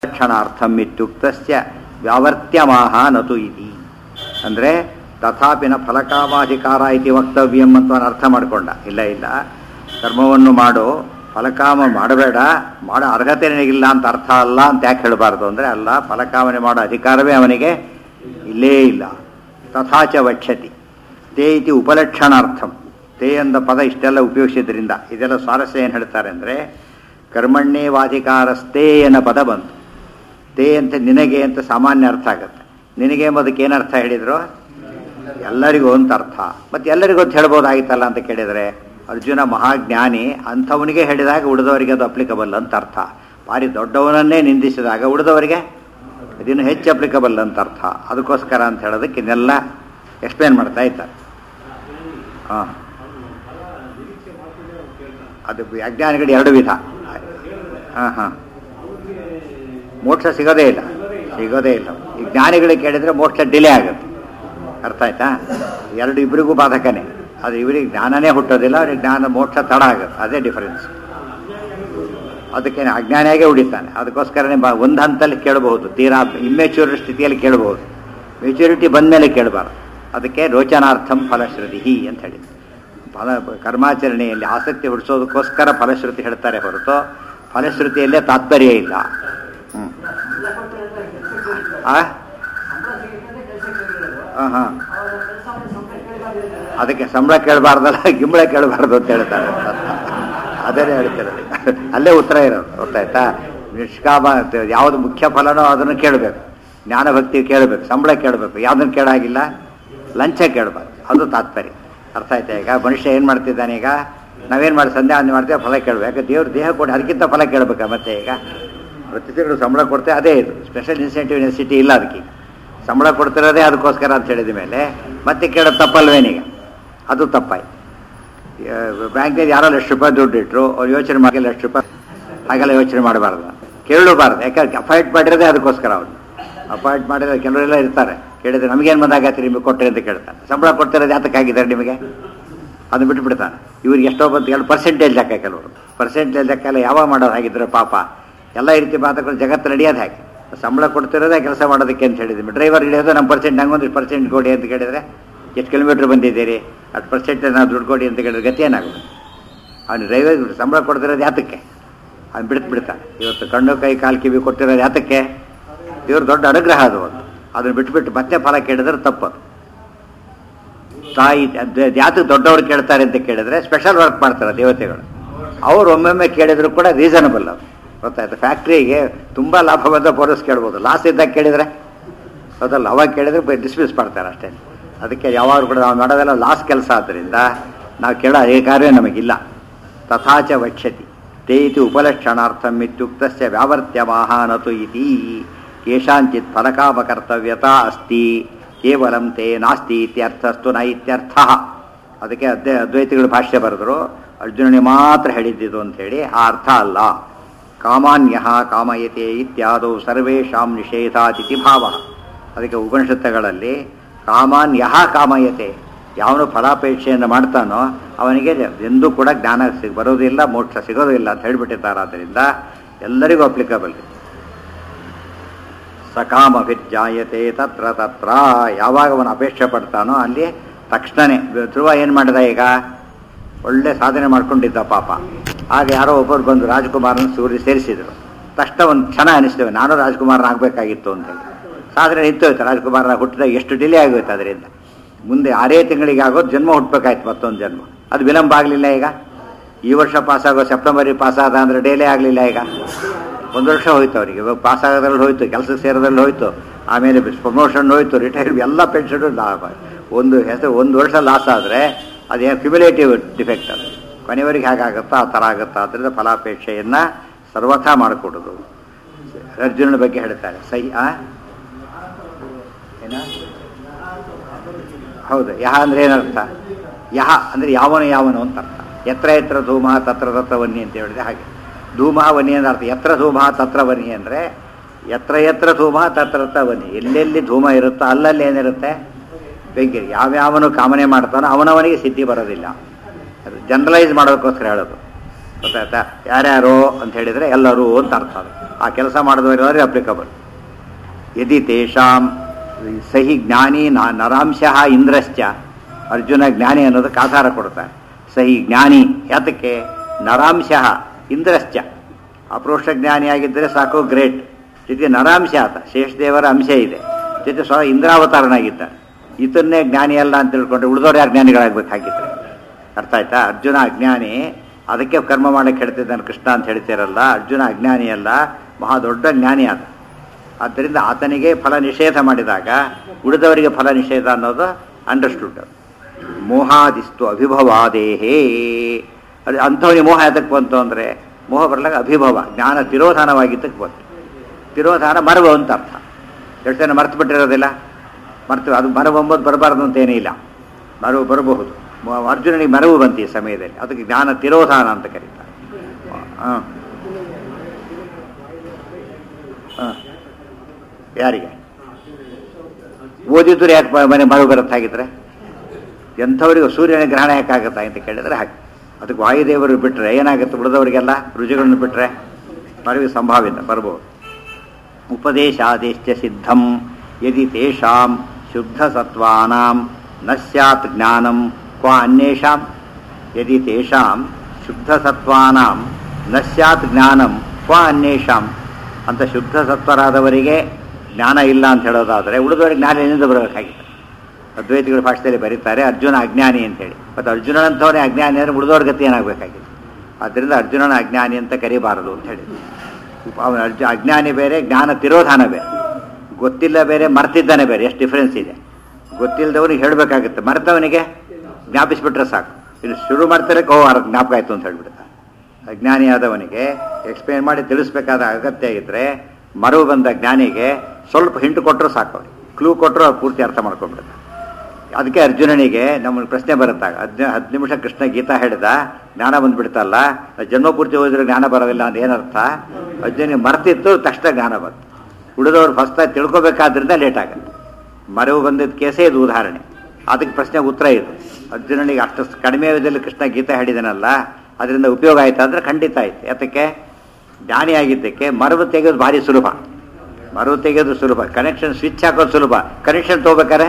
ಕ್ಷಣಾರ್ಥಂ ಇತ್ಯುಕ್ತಸ್ಯ ವ್ಯಾವರ್ತ್ಯಮಾಹ ನತು ಇತಿ ಅಂದರೆ ತಥಾಪಿನ ಫಲಕಾಮಾಧಿಕಾರ ಇತಿ ವಕ್ತವ್ಯಂ ಅಂತ ಅವನು ಅರ್ಥ ಮಾಡಿಕೊಂಡ ಇಲ್ಲ ಇಲ್ಲ ಕರ್ಮವನ್ನು ಮಾಡು ಫಲಕಾಮ ಮಾಡಬೇಡ ಮಾಡೋ ಅರ್ಹತೆ ನಿನಗಿಲ್ಲ ಅಂತ ಅರ್ಥ ಅಲ್ಲ ಅಂತ ಯಾಕೆ ಹೇಳಬಾರ್ದು ಅಂದರೆ ಅಲ್ಲ ಫಲಕಾಮನೆ ಮಾಡೋ ಅಧಿಕಾರವೇ ಅವನಿಗೆ ಇಲ್ಲೇ ಇಲ್ಲ ತಥಾಚ ವಕ್ಷತಿ ತೇ ಇತಿ ಉಪಲಕ್ಷಣಾರ್ಥಂ ತೇ ಎಂದ ಪದ ಇಷ್ಟೆಲ್ಲ ಉಪಯೋಗಿಸಿದ್ರಿಂದ ಇದೆಲ್ಲ ಸ್ವಾರಸ್ಯ ಏನು ಹೇಳ್ತಾರೆ ಅಂದರೆ ಕರ್ಮಣ್ಯೇವಾಧಿಕಾರಸ್ಥೇ ಅನ್ನೋ ಪದ ಬಂತು ತೇ ಅಂತ ನಿನಗೆ ಅಂತ ಸಾಮಾನ್ಯ ಅರ್ಥ ಆಗುತ್ತೆ ನಿನಗೆ ಎಂಬುದಕ್ಕೆ ಏನು ಅರ್ಥ ಹೇಳಿದ್ರು ಎಲ್ಲರಿಗೂ ಅಂತ ಅರ್ಥ ಮತ್ತೆ ಎಲ್ಲರಿಗೂ ಅಂತ ಹೇಳ್ಬೋದಾಗಿತ್ತಲ್ಲ ಅಂತ ಕೇಳಿದರೆ ಅರ್ಜುನ ಮಹಾಜ್ಞಾನಿ ಅಂಥವನಿಗೆ ಹೇಳಿದಾಗ ಉಳಿದವರಿಗೆ ಅದು ಅಪ್ಲಿಕಬಲ್ ಅಂತ ಅರ್ಥ ಭಾರಿ ದೊಡ್ಡವನನ್ನೇ ನಿಂದಿಸಿದಾಗ ಉಳಿದವರಿಗೆ ಇದಿನ್ನು ಹೆಚ್ಚು ಅಪ್ಲಿಕಬಲ್ ಅಂತ ಅರ್ಥ ಅದಕ್ಕೋಸ್ಕರ ಅಂತ ಹೇಳೋದಕ್ಕೆ ಇದನ್ನೆಲ್ಲ ಎಕ್ಸ್ಪ್ಲೇನ್ ಮಾಡ್ತಾ ಇದ್ದಾರೆ ಹಾಂ ಅದು ಅಜ್ಞಾನಿಗಳು ಎರಡು ವಿಧ ಹಾಂ ಹಾಂ ಮೋಕ್ಷ ಸಿಗೋದೇ ಇಲ್ಲ ಸಿಗೋದೇ ಇಲ್ಲ ಈ ಜ್ಞಾನಿಗಳಿಗೆ ಕೇಳಿದರೆ ಮೋಕ್ಷ ಡಿಲೇ ಆಗುತ್ತೆ ಅರ್ಥ ಆಯ್ತಾ ಎರಡು ಇಬ್ಬರಿಗೂ ಬಾಧಕನೇ ಅದು ಇವರಿಗೆ ಜ್ಞಾನನೇ ಹುಟ್ಟೋದಿಲ್ಲ ಅವ್ರಿಗೆ ಜ್ಞಾನ ಮೋಕ್ಷ ತಡ ಆಗುತ್ತೆ ಅದೇ ಡಿಫರೆನ್ಸ್ ಅದಕ್ಕೆ ಅಜ್ಞಾನಿಯಾಗೇ ಉಳಿತಾನೆ ಅದಕ್ಕೋಸ್ಕರನೇ ಬ ಒಂದು ಹಂತಲ್ಲಿ ಕೇಳಬಹುದು ತೀರಾ ಇಮ್ಮೆಚ್ಯೂರ್ ಸ್ಥಿತಿಯಲ್ಲಿ ಕೇಳಬಹುದು ಮೆಚ್ಯೂರಿಟಿ ಬಂದಮೇಲೆ ಕೇಳಬಾರ್ದು ಅದಕ್ಕೆ ರೋಚನಾರ್ಥಂ ಫಲಶ್ರುತಿ ಅಂತ ಹೇಳಿ ಫಲ ಕರ್ಮಾಚರಣೆಯಲ್ಲಿ ಆಸಕ್ತಿ ಹುಡಿಸೋದಕ್ಕೋಸ್ಕರ ಫಲಶ್ರುತಿ ಹೇಳ್ತಾರೆ ಹೊರತು ಫಲಶ್ರುತಿಯಲ್ಲೇ ತಾತ್ಪರ್ಯ ಇಲ್ಲ ಹ್ಞೂ ಆ ಹಾಂ ಹಾಂ ಅದಕ್ಕೆ ಸಂಬಳ ಕೇಳಬಾರ್ದಲ್ಲ ಗಿಂಬಳ ಕೇಳಬಾರ್ದು ಅಂತ ಹೇಳ್ತಾರೆ ಅದೇ ಹೇಳ್ತಿರೋದು ಅಲ್ಲೇ ಉತ್ತರ ಇರೋದು ಗೊತ್ತಾಯ್ತಾ ನಿಷ್ಕಾಮ ಯಾವುದು ಮುಖ್ಯ ಫಲನೋ ಅದನ್ನು ಕೇಳಬೇಕು ಜ್ಞಾನಭಕ್ತಿ ಕೇಳಬೇಕು ಸಂಬಳ ಕೇಳಬೇಕು ಯಾವುದನ್ನು ಕೇಳಾಗಿಲ್ಲ ಲಂಚ ಕೇಳಬಾರ್ದು ಅದು ತಾತ್ಪರ್ಯ ಅರ್ಥ ಆಯ್ತಾ ಈಗ ಮನುಷ್ಯ ಏನು ಮಾಡ್ತಿದ್ದಾನೆ ಈಗ ನಾವೇನು ಮಾಡಿ ಸಂಧ್ಯಾ ಅಂದ್ ಮಾಡ್ತೇವೆ ಫಲ ಕೇಳಬೇಕು ಯಾಕೆ ದೇವ್ರ ದೇಹ ಕೊಡಿ ಅದಕ್ಕಿಂತ ಫಲ ಕೇಳಬೇಕಾ ಮತ್ತೆ ಈಗ ಪ್ರತಿ ತಿಂಗಳು ಸಂಬಳ ಕೊಡ್ತೇವೆ ಅದೇ ಇದು ಸ್ಪೆಷಲ್ ಇನ್ಸೆಂಟಿವ್ ನೆಸಿಟಿ ಇಲ್ಲ ಅದಕ್ಕೆ ಸಂಬಳ ಕೊಡ್ತಿರೋದೇ ಅದಕ್ಕೋಸ್ಕರ ಅಂತ ಹೇಳಿದ ಮೇಲೆ ಮತ್ತೆ ಕೇಳೋದು ತಪ್ಪಲ್ವೇನೀಗ ಅದು ತಪ್ಪಾಯ್ತು ಬ್ಯಾಂಕಲ್ಲಿ ಯಾರೋ ಲಕ್ಷ ರೂಪಾಯಿ ದುಡ್ಡು ಇಟ್ಟರು ಅವ್ರು ಯೋಚನೆ ಮಾಡಿ ಲಕ್ಷ ರೂಪಾಯಿ ಹಾಗೆಲ್ಲ ಯೋಚನೆ ಮಾಡಬಾರ್ದು ಕೇಳಬಾರ್ದು ಯಾಕಂದ್ರೆ ಅಪಾಯಿಂಟ್ ಮಾಡಿರೋದೇ ಅದಕ್ಕೋಸ್ಕರ ಅವ್ರು ಅಪಾಯಿಂಟ್ ಮಾಡಿದ್ರೆ ಕೆಲವರೆಲ್ಲ ಇರ್ತಾರೆ ಕೇಳಿದ್ರೆ ನಮಗೇನು ಬಂದಾಗತ್ತೆ ನಿಮಗೆ ಕೊಟ್ಟರೆ ಅಂತ ಕೇಳ್ತಾನೆ ಸಂಬಳ ಕೊಡ್ತಿರೋದು ಯಾತಕ್ಕಾಗಿದ್ದಾರೆ ನಿಮಗೆ ಅದು ಬಿಟ್ಬಿಡ್ತಾನೆ ಇವ್ರಿಗೆ ಎಷ್ಟೋ ಬಂತು ಎರಡು ಪರ್ಸೆಂಟೇಜ್ ಲೆಕ್ಕ ಕೆಲವರು ಪರ್ಸೆಂಟೇಜ್ ಲೆಕ್ಕ ಎಲ್ಲ ಯಾವಾಗ ಮಾಡೋದು ಹಾಗಿದ್ರೆ ಪಾಪ ಎಲ್ಲ ಈ ರೀತಿ ಮಾತುಗಳು ಜಗತ್ತು ನಡೆಯೋದು ಹಾಗೆ ಸಂಬಳ ಕೊಡ್ತಿರೋದೇ ಕೆಲಸ ಮಾಡೋದಕ್ಕೆ ಅಂತ ಹೇಳಿದ್ವಿ ಡ್ರೈವರ್ ಹಿಡಿಯೋದು ನಮ್ಮ ಪರ್ಸೆಂಟ್ ಹಂಗೊಂದು ಪರ್ಸೆಂಟ್ ಕೊಡಿ ಅಂತ ಕೇಳಿದರೆ ಎಷ್ಟು ಕಿಲೋಮೀಟ್ರ್ ಬಂದಿದ್ದೀರಿ ಅಷ್ಟು ಪರ್ಸೆಂಟ್ ನಾವು ದುಡ್ಡು ಕೊಡಿ ಅಂತ ಕೇಳಿದ್ರೆ ಗತಿ ಏನಾಗುತ್ತೆ ಅವ್ನು ಡ್ರೈವರ್ ಸಂಬಳ ಕೊಡ್ತಿರೋದು ಯಾತಕ್ಕೆ ಅವ್ನು ಬಿಡ್ತು ಬಿಡ್ತಾನೆ ಇವತ್ತು ಕಣ್ಣು ಕೈ ಕಾಲು ಕಿವಿ ಕೊಟ್ಟಿರೋದು ಯಾತಕ್ಕೆ ಇವ್ರು ದೊಡ್ಡ ಅನುಗ್ರಹ ಅದು ಒಂದು ಅದನ್ನು ಬಿಟ್ಬಿಟ್ಟು ಮತ್ತೆ ಫಲ ಕೇಳಿದ್ರೆ ತಪ್ಪದು ತಾಯಿ ಯಾತಕ್ಕೆ ದೊಡ್ಡವರು ಕೇಳ್ತಾರೆ ಅಂತ ಕೇಳಿದ್ರೆ ಸ್ಪೆಷಲ್ ವರ್ಕ್ ಮಾಡ್ತಾರೆ ದೇವತೆಗಳು ಅವ್ರು ಒಮ್ಮೊಮ್ಮೆ ಕೇಳಿದ್ರು ಕೂಡ ರೀಸನಬಲ್ ಅದು ಗೊತ್ತಾಯ್ತು ಫ್ಯಾಕ್ಟ್ರಿಗೆ ತುಂಬ ಲಾಭ ಬಂದ ಬೋನಸ್ ಕೇಳ್ಬೋದು ಲಾಸ್ ಇದ್ದಾಗ ಕೇಳಿದರೆ ಹೌದಲ್ಲ ಅವಾಗ ಕೇಳಿದ್ರೆ ಡಿಸ್ಮಿಸ್ ಮಾಡ್ತಾರೆ ಅಷ್ಟೇ ಅದಕ್ಕೆ ಯಾವಾಗ ಕೂಡ ನಾವು ಮಾಡೋದೆಲ್ಲ ಲಾಸ್ ಕೆಲಸ ಆದ್ದರಿಂದ ನಾವು ಕೇಳೋ ಅಧಿಕಾರವೇ ನಮಗಿಲ್ಲ ತಥಾಚ ವಕ್ಷ್ಯತಿ ತೇ ಇತಿ ಉಪಲಕ್ಷಣಾರ್ಥಂ ಇತ್ಯುಕ್ತಸ್ಯ ವ್ಯಾವರ್ತ್ಯಮಾಹ ನತು ಇತಿ ಕೇಶಾಂಚಿತ್ ಫಲಕಾಮಕರ್ತವ್ಯತಾ ಅಸ್ತಿ ಕೇವಲಂ ತೇ ನಾಸ್ತಿ ಇತ್ಯರ್ಥಸ್ತು ನ ಇತ್ಯರ್ಥ ಅದಕ್ಕೆ ಅದ್ವೈ ಅದ್ವೈತಿಗಳು ಭಾಷ್ಯ ಬರೆದರು ಅರ್ಜುನನಿಗೆ ಮಾತ್ರ ಹೇಳಿದ್ದಿದ್ದು ಅಂಥೇಳಿ ಆ ಅರ್ಥ ಅಲ್ಲ ಕಾಮಾನ್ಯ ಕಾಮಯತೆ ಇತ್ಯಾದೌ ಸರ್ವೇಷಾಂ ನಿಷೇಧಾತಿಥಿ ಭಾವ ಅದಕ್ಕೆ ಉಪನಿಷತ್ತುಗಳಲ್ಲಿ ಕಾಮಾನ್ಯ ಕಾಮಯತೆ ಯಾವನು ಫಲಾಪೇಕ್ಷೆಯನ್ನು ಮಾಡ್ತಾನೋ ಅವನಿಗೆ ಎಂದೂ ಕೂಡ ಜ್ಞಾನ ಸಿಗ್ ಬರೋದಿಲ್ಲ ಮೋಕ್ಷ ಸಿಗೋದಿಲ್ಲ ಅಂತ ಹೇಳಿಬಿಟ್ಟಿದ್ದಾರೆ ಆದ್ದರಿಂದ ಎಲ್ಲರಿಗೂ ಅಪ್ಲಿಕಬಲ್ ಸಕಾಮಭಿರ್ಜಾಯತೆ ತತ್ರ ತತ್ರ ಯಾವಾಗ ಅವನು ಅಪೇಕ್ಷೆ ಪಡ್ತಾನೋ ಅಲ್ಲಿ ತಕ್ಷಣನೇ ಧ್ರುವ ಏನು ಮಾಡಿದ ಈಗ ಒಳ್ಳೆ ಸಾಧನೆ ಮಾಡ್ಕೊಂಡಿದ್ದ ಪಾಪ ಆಗ ಯಾರೋ ಒಬ್ಬರು ಬಂದು ರಾಜ್ಕುಮಾರನ ಸೂರ್ಯ ಸೇರಿಸಿದರು ತಕ್ಷಣ ಒಂದು ಕ್ಷಣ ಅನಿಸ್ತೇವೆ ನಾನು ರಾಜ್ಕುಮಾರನ ಆಗಬೇಕಾಗಿತ್ತು ಅಂತೇಳಿ ಸಾಧನೆ ನಿಂತೋಯ್ತು ರಾಜ್ಕುಮಾರನ ಹುಟ್ಟಿದಾಗ ಎಷ್ಟು ಡಿಲೇ ಆಗೋಯ್ತು ಅದರಿಂದ ಮುಂದೆ ಆರೇ ತಿಂಗಳಿಗೆ ಆಗೋದು ಜನ್ಮ ಹುಟ್ಟಬೇಕಾಯ್ತು ಮತ್ತೊಂದು ಜನ್ಮ ಅದು ವಿಳಂಬ ಆಗಲಿಲ್ಲ ಈಗ ಈ ವರ್ಷ ಪಾಸ್ ಆಗೋ ಸೆಪ್ಟೆಂಬರಿಗೆ ಪಾಸ್ ಆದ ಅಂದರೆ ಡೇಲೇ ಆಗಲಿಲ್ಲ ಈಗ ಒಂದು ವರ್ಷ ಹೋಯ್ತು ಅವರಿಗೆ ಇವಾಗ ಪಾಸ್ ಆಗೋದ್ರಲ್ಲಿ ಹೋಯ್ತು ಕೆಲಸಕ್ಕೆ ಸೇರೋದ್ರಲ್ಲಿ ಹೋಯ್ತು ಆಮೇಲೆ ಪ್ರಮೋಷನ್ ಹೋಯ್ತು ರಿಟೈರ್ ಎಲ್ಲ ಪೆನ್ಷನ್ ಲಾಭ ಒಂದು ಹೆಸರು ಒಂದು ವರ್ಷ ಲಾಸ್ ಆದರೆ ಅದೇನು ಕ್ಯುಮುಲೇಟಿವ್ ಡಿಫೆಕ್ಟ್ ಅದು ಕೊನೆಯವರೆಗೆ ಹೇಗಾಗುತ್ತೋ ಆ ಥರ ಆಗುತ್ತಾ ಅದರಿಂದ ಫಲಾಪೇಕ್ಷೆಯನ್ನು ಸರ್ವಥಾ ಮಾಡಿಕೊಡೋದು ಅರ್ಜುನನ ಬಗ್ಗೆ ಹೇಳ್ತಾರೆ ಸೈ ಆ ಏನ ಹೌದು ಯಹ ಅಂದ್ರೆ ಏನರ್ಥ ಯಹ ಅಂದರೆ ಯಾವನು ಯಾವನು ಅಂತ ಅರ್ಥ ಎತ್ರ ಎತ್ರ ಧೂಮ ತತ್ರ ತತ್ರ ವನ್ನಿ ಅಂತ ಹೇಳಿದೆ ಹಾಗೆ ಧೂಮ ವನ್ನಿ ಅಂದ್ರೆ ಅರ್ಥ ಎತ್ರ ಧೂಮ ತತ್ರ ವನ್ನಿ ಅಂದರೆ ಎತ್ರ ಎತ್ರ ಧೂಮ ತತ್ರ ತತ್ರ ವನ್ನಿ ಎಲ್ಲೆಲ್ಲಿ ಧೂಮ ಇರುತ್ತೋ ಅಲ್ಲಲ್ಲಿ ಏನಿರುತ್ತೆ ಬೆಂಕಿ ಯಾವ್ಯಾವನು ಕಾಮನೆ ಮಾಡ್ತಾನೋ ಅವನವನಿಗೆ ಸಿದ್ಧಿ ಬರೋದಿಲ್ಲ ಅದು ಜನರಲೈಸ್ ಮಾಡೋದಕ್ಕೋಸ್ಕರ ಹೇಳೋದು ಗೊತ್ತಾಯ್ತಾ ಯಾರ್ಯಾರು ಅಂತ ಹೇಳಿದರೆ ಎಲ್ಲರೂ ಅಂತ ಅರ್ಥ ಅದು ಆ ಕೆಲಸ ಮಾಡಿದವರೆಲ್ಲರೂ ಅಪ್ಲಿಕಬಲ್ ಯದಿ ತೇಷಾಂ ಸಹಿ ಜ್ಞಾನಿ ನ- ನರಾಂಶಃ ಇಂದ್ರಶ್ಚ ಅರ್ಜುನ ಜ್ಞಾನಿ ಅನ್ನೋದಕ್ಕೆ ಆಧಾರ ಕೊಡ್ತಾರೆ ಸಹಿ ಜ್ಞಾನಿ ಯಾತಕ್ಕೆ ನರಾಂಶಃ ಇಂದ್ರಶ್ಚ ಅಪರೋಕ್ಷ ಜ್ಞಾನಿಯಾಗಿದ್ದರೆ ಸಾಕು ಗ್ರೇಟ್ ಜೊತೆ ನರಾಂಶ ಆತ ಶೇಷದೇವರ ಅಂಶ ಇದೆ ಜೊತೆ ಸ್ವ ಇಂದ್ರಾವತಾರನಾಗಿದ್ದಾನೆ ಈತನ್ನೇ ಜ್ಞಾನಿ ಅಲ್ಲ ಅಂತ ತಿಳ್ಕೊಂಡ್ರೆ ಉಳಿದವ್ರು ಯಾರು ಜ್ಞಾನಿಗಳಾಗಬೇಕಾಗಿತ್ತು ಅರ್ಥ ಆಯ್ತಾ ಅರ್ಜುನ ಅಜ್ಞಾನಿ ಅದಕ್ಕೆ ಕರ್ಮ ಮಾಡಕ್ಕೆ ಹೇಳ್ತಿದ್ದಾನೆ ಕೃಷ್ಣ ಅಂತ ಹೇಳ್ತೀರಲ್ಲ ಅರ್ಜುನ ಅಜ್ಞಾನಿ ಅಲ್ಲ ಮಹಾ ದೊಡ್ಡ ಜ್ಞಾನಿ ಆತ ಆದ್ದರಿಂದ ಆತನಿಗೆ ಫಲ ನಿಷೇಧ ಮಾಡಿದಾಗ ಉಳಿದವರಿಗೆ ಫಲ ನಿಷೇಧ ಅನ್ನೋದು ಅಂಡರ್ಸ್ಟುಡ್ ಮೋಹಾದಿಸ್ತು ಅಭಿಭವಾದೇಹೇ ಅದು ಅಂಥವನಿಗೆ ಮೋಹ ಯಾತಕ್ಕೆ ಬಂತು ಅಂದರೆ ಮೋಹ ಬರ್ಲಾಗ ಅಭಿಭವ ಜ್ಞಾನ ತಿರೋಧಾನವಾಗಿದ್ದಕ್ಕೆ ಬಂತು ತಿರೋಧಾನ ಮರವು ಅಂತ ಅರ್ಥ ಎಷ್ಟು ಜನ ಮರ್ತು ಬಿಟ್ಟಿರೋದಿಲ್ಲ ಮರ್ತು ಅದು ಮರವು ಎಂಬುದು ಬರಬಾರ್ದು ಅಂತ ಏನೂ ಇಲ್ಲ ಮರವು ಬರಬಹುದು ಮ- ಅರ್ಜುನನಿಗೆ ಮರವು ಬಂತು ಈ ಸಮಯದಲ್ಲಿ ಅದಕ್ಕೆ ಜ್ಞಾನ ತಿರೋಧಾನ ಅಂತ ಕರೀತಾರೆ ಹಾಂ ಹಾಂ ಯಾರಿಗೆ ಓದಿದ್ರು ಯಾಕೆ ಮ- ಮನೆ ಮರವು ಬರುತ್ತೆ ಹಾಗಿದ್ರೆ ಎಂಥವರಿಗೂ ಸೂರ್ಯನ ಗ್ರಹಣ ಯಾಕಾಗತ್ತಾ ಅಂತ ಕೇಳಿದ್ರೆ ಹಾಗೆ ಅದಕ್ಕೆ ವಾಯುದೇವರು ಬಿಟ್ಟರೆ ಏನಾಗುತ್ತೆ ಉಳಿದವರಿಗೆಲ್ಲ ರುಚಿಗಳನ್ನು ಬಿಟ್ಟರೆ ಮರವಿಗೆ ಸಂಭಾವ್ಯತೆ ಬರ್ಬೋದು ಉಪದೇಶಾದೇಶ್ಚ ಸಿದ್ಧಂ ಯದಿ ತೇಷಾಂ ಶುದ್ಧ ಸತ್ವಾನಾಂ ನ ಸ್ಯಾತ್ ಜ್ಞಾನಂ ಕ್ವ ಅನ್ಯೇಷಾಂ ಯದಿ ತೇಷಾಂ ಶುದ್ಧ ಸತ್ವಾನಾಂ ನ ಸ್ಯಾತ್ ಜ್ಞಾನಂ ಕ್ವ ಅನ್ಯೇಷಾಂ ಅಂತ ಶುದ್ಧ ಸತ್ವರಾದವರಿಗೆ ಜ್ಞಾನ ಇಲ್ಲ ಅಂತ ಹೇಳೋದಾದರೆ ಉಳಿದವರಿಗೆ ಜ್ಞಾನ ಎಲ್ಲಿಂದ ಬರಬೇಕಾಗಿತ್ತು ಅದ್ವೈತಿಗಳ ಭಾಷೆಯಲ್ಲಿ ಬರೀತಾರೆ ಅರ್ಜುನ ಅಜ್ಞಾನಿ ಅಂತೇಳಿ ಮತ್ತು ಅರ್ಜುನನಂಥವನೇ ಅಜ್ಞಾನಿ ಅಂದರೆ ಉಳಿದವ್ರ ಗತಿ ಏನಾಗಬೇಕಾಗಿತ್ತು ಆದ್ದರಿಂದ ಅರ್ಜುನನ ಅಜ್ಞಾನಿ ಅಂತ ಕರಿಬಾರದು ಅಂತ ಹೇಳಿ ಉಪ- ಅವನ ಅರ್ಜು ಅಜ್ಞಾನಿ ಬೇರೆ ಜ್ಞಾನ ತಿರೋಧಾನ ಬೇರೆ ಗೊತ್ತಿಲ್ಲ ಬೇರೆ ಮರ್ತಿದ್ದಾನೆ ಬೇರೆ ಎಷ್ಟು ಡಿಫ್ರೆನ್ಸ್ ಇದೆ ಗೊತ್ತಿಲ್ಲದವನಿಗೆ ಹೇಳಬೇಕಾಗುತ್ತೆ ಮರೆತವನಿಗೆ ಜ್ಞಾಪಿಸ್ಬಿಟ್ರೆ ಸಾಕು ಇನ್ನು ಶುರು ಮಾಡ್ತಾರೆ ಓ ಅರ್ ಜ್ಞಾಪಕ ಆಯಿತು ಅಂತ ಹೇಳ್ಬಿಡ್ತಾರೆ ಅಜ್ಞಾನಿಯಾದವನಿಗೆ ಎಕ್ಸ್ಪ್ಲೇನ್ ಮಾಡಿ ತಿಳಿಸ್ಬೇಕಾದ ಅಗತ್ಯ ಇದ್ದರೆ ಮರವು ಬಂದ ಜ್ಞಾನಿಗೆ ಸ್ವಲ್ಪ ಹಿಂಟು ಕೊಟ್ಟರು ಸಾಕು ಅವ್ರಿಗೆ ಕ್ಲೂ ಕೊಟ್ಟರು ಅವ್ರು ಪೂರ್ತಿ ಅರ್ಥ ಮಾಡ್ಕೊಂಡ್ಬಿಡ್ತಾರೆ ಅದಕ್ಕೆ ಅರ್ಜುನನಿಗೆ ನಮ್ಮ ಪ್ರಶ್ನೆ ಬರುತ್ತಾಗ ಹದಿನ ಹತ್ತು ನಿಮಿಷ ಕೃಷ್ಣ ಗೀತಾ ಹೇಳಿದ ಜ್ಞಾನ ಬಂದ್ಬಿಡ್ತಲ್ಲ ಜನ್ಮ ಪೂರ್ತಿ ಓದಿದ್ರೆ ಜ್ಞಾನ ಬರೋದಿಲ್ಲ ಅಂತ ಏನರ್ಥ ಅರ್ಜುನಿಗೆ ಮರ್ತಿತ್ತು ತಕ್ಷಣ ಜ್ಞಾನ ಬಂತು ಉಳಿದವ್ರು ಫಸ್ಟ್ ತಿಳ್ಕೊಬೇಕಾದ್ರಿಂದ ಲೇಟ್ ಆಗುತ್ತೆ ಮರವು ಬಂದಿದ್ದ ಕೇಸೇ ಇದು ಉದಾಹರಣೆ ಅದಕ್ಕೆ ಪ್ರಶ್ನೆ ಉತ್ತರ ಇದು ಅರ್ಜುನನಿಗೆ ಅಷ್ಟು ಕಡಿಮೆ ಅವಧಿಯಲ್ಲಿ ಕೃಷ್ಣ ಗೀತಾ ಹೇಳಿದನಲ್ಲ ಅದರಿಂದ ಉಪಯೋಗ ಆಯ್ತಾ ಅಂದ್ರೆ ಖಂಡಿತ ಆಯ್ತು ಯಾತಕ್ಕೆ ಜ್ಞಾನಿ ಆಗಿದ್ದಕ್ಕೆ ಮರವು ತೆಗೆಯೋದು ಭಾರಿ ಸುಲಭ ಮರವು ತೆಗೆಯೋದು ಸುಲಭ ಕನೆಕ್ಷನ್ ಸ್ವಿಚ್ ಹಾಕೋದು ಸುಲಭ ಕನೆಕ್ಷನ್ ತೊಗೋಬೇಕಾರೆ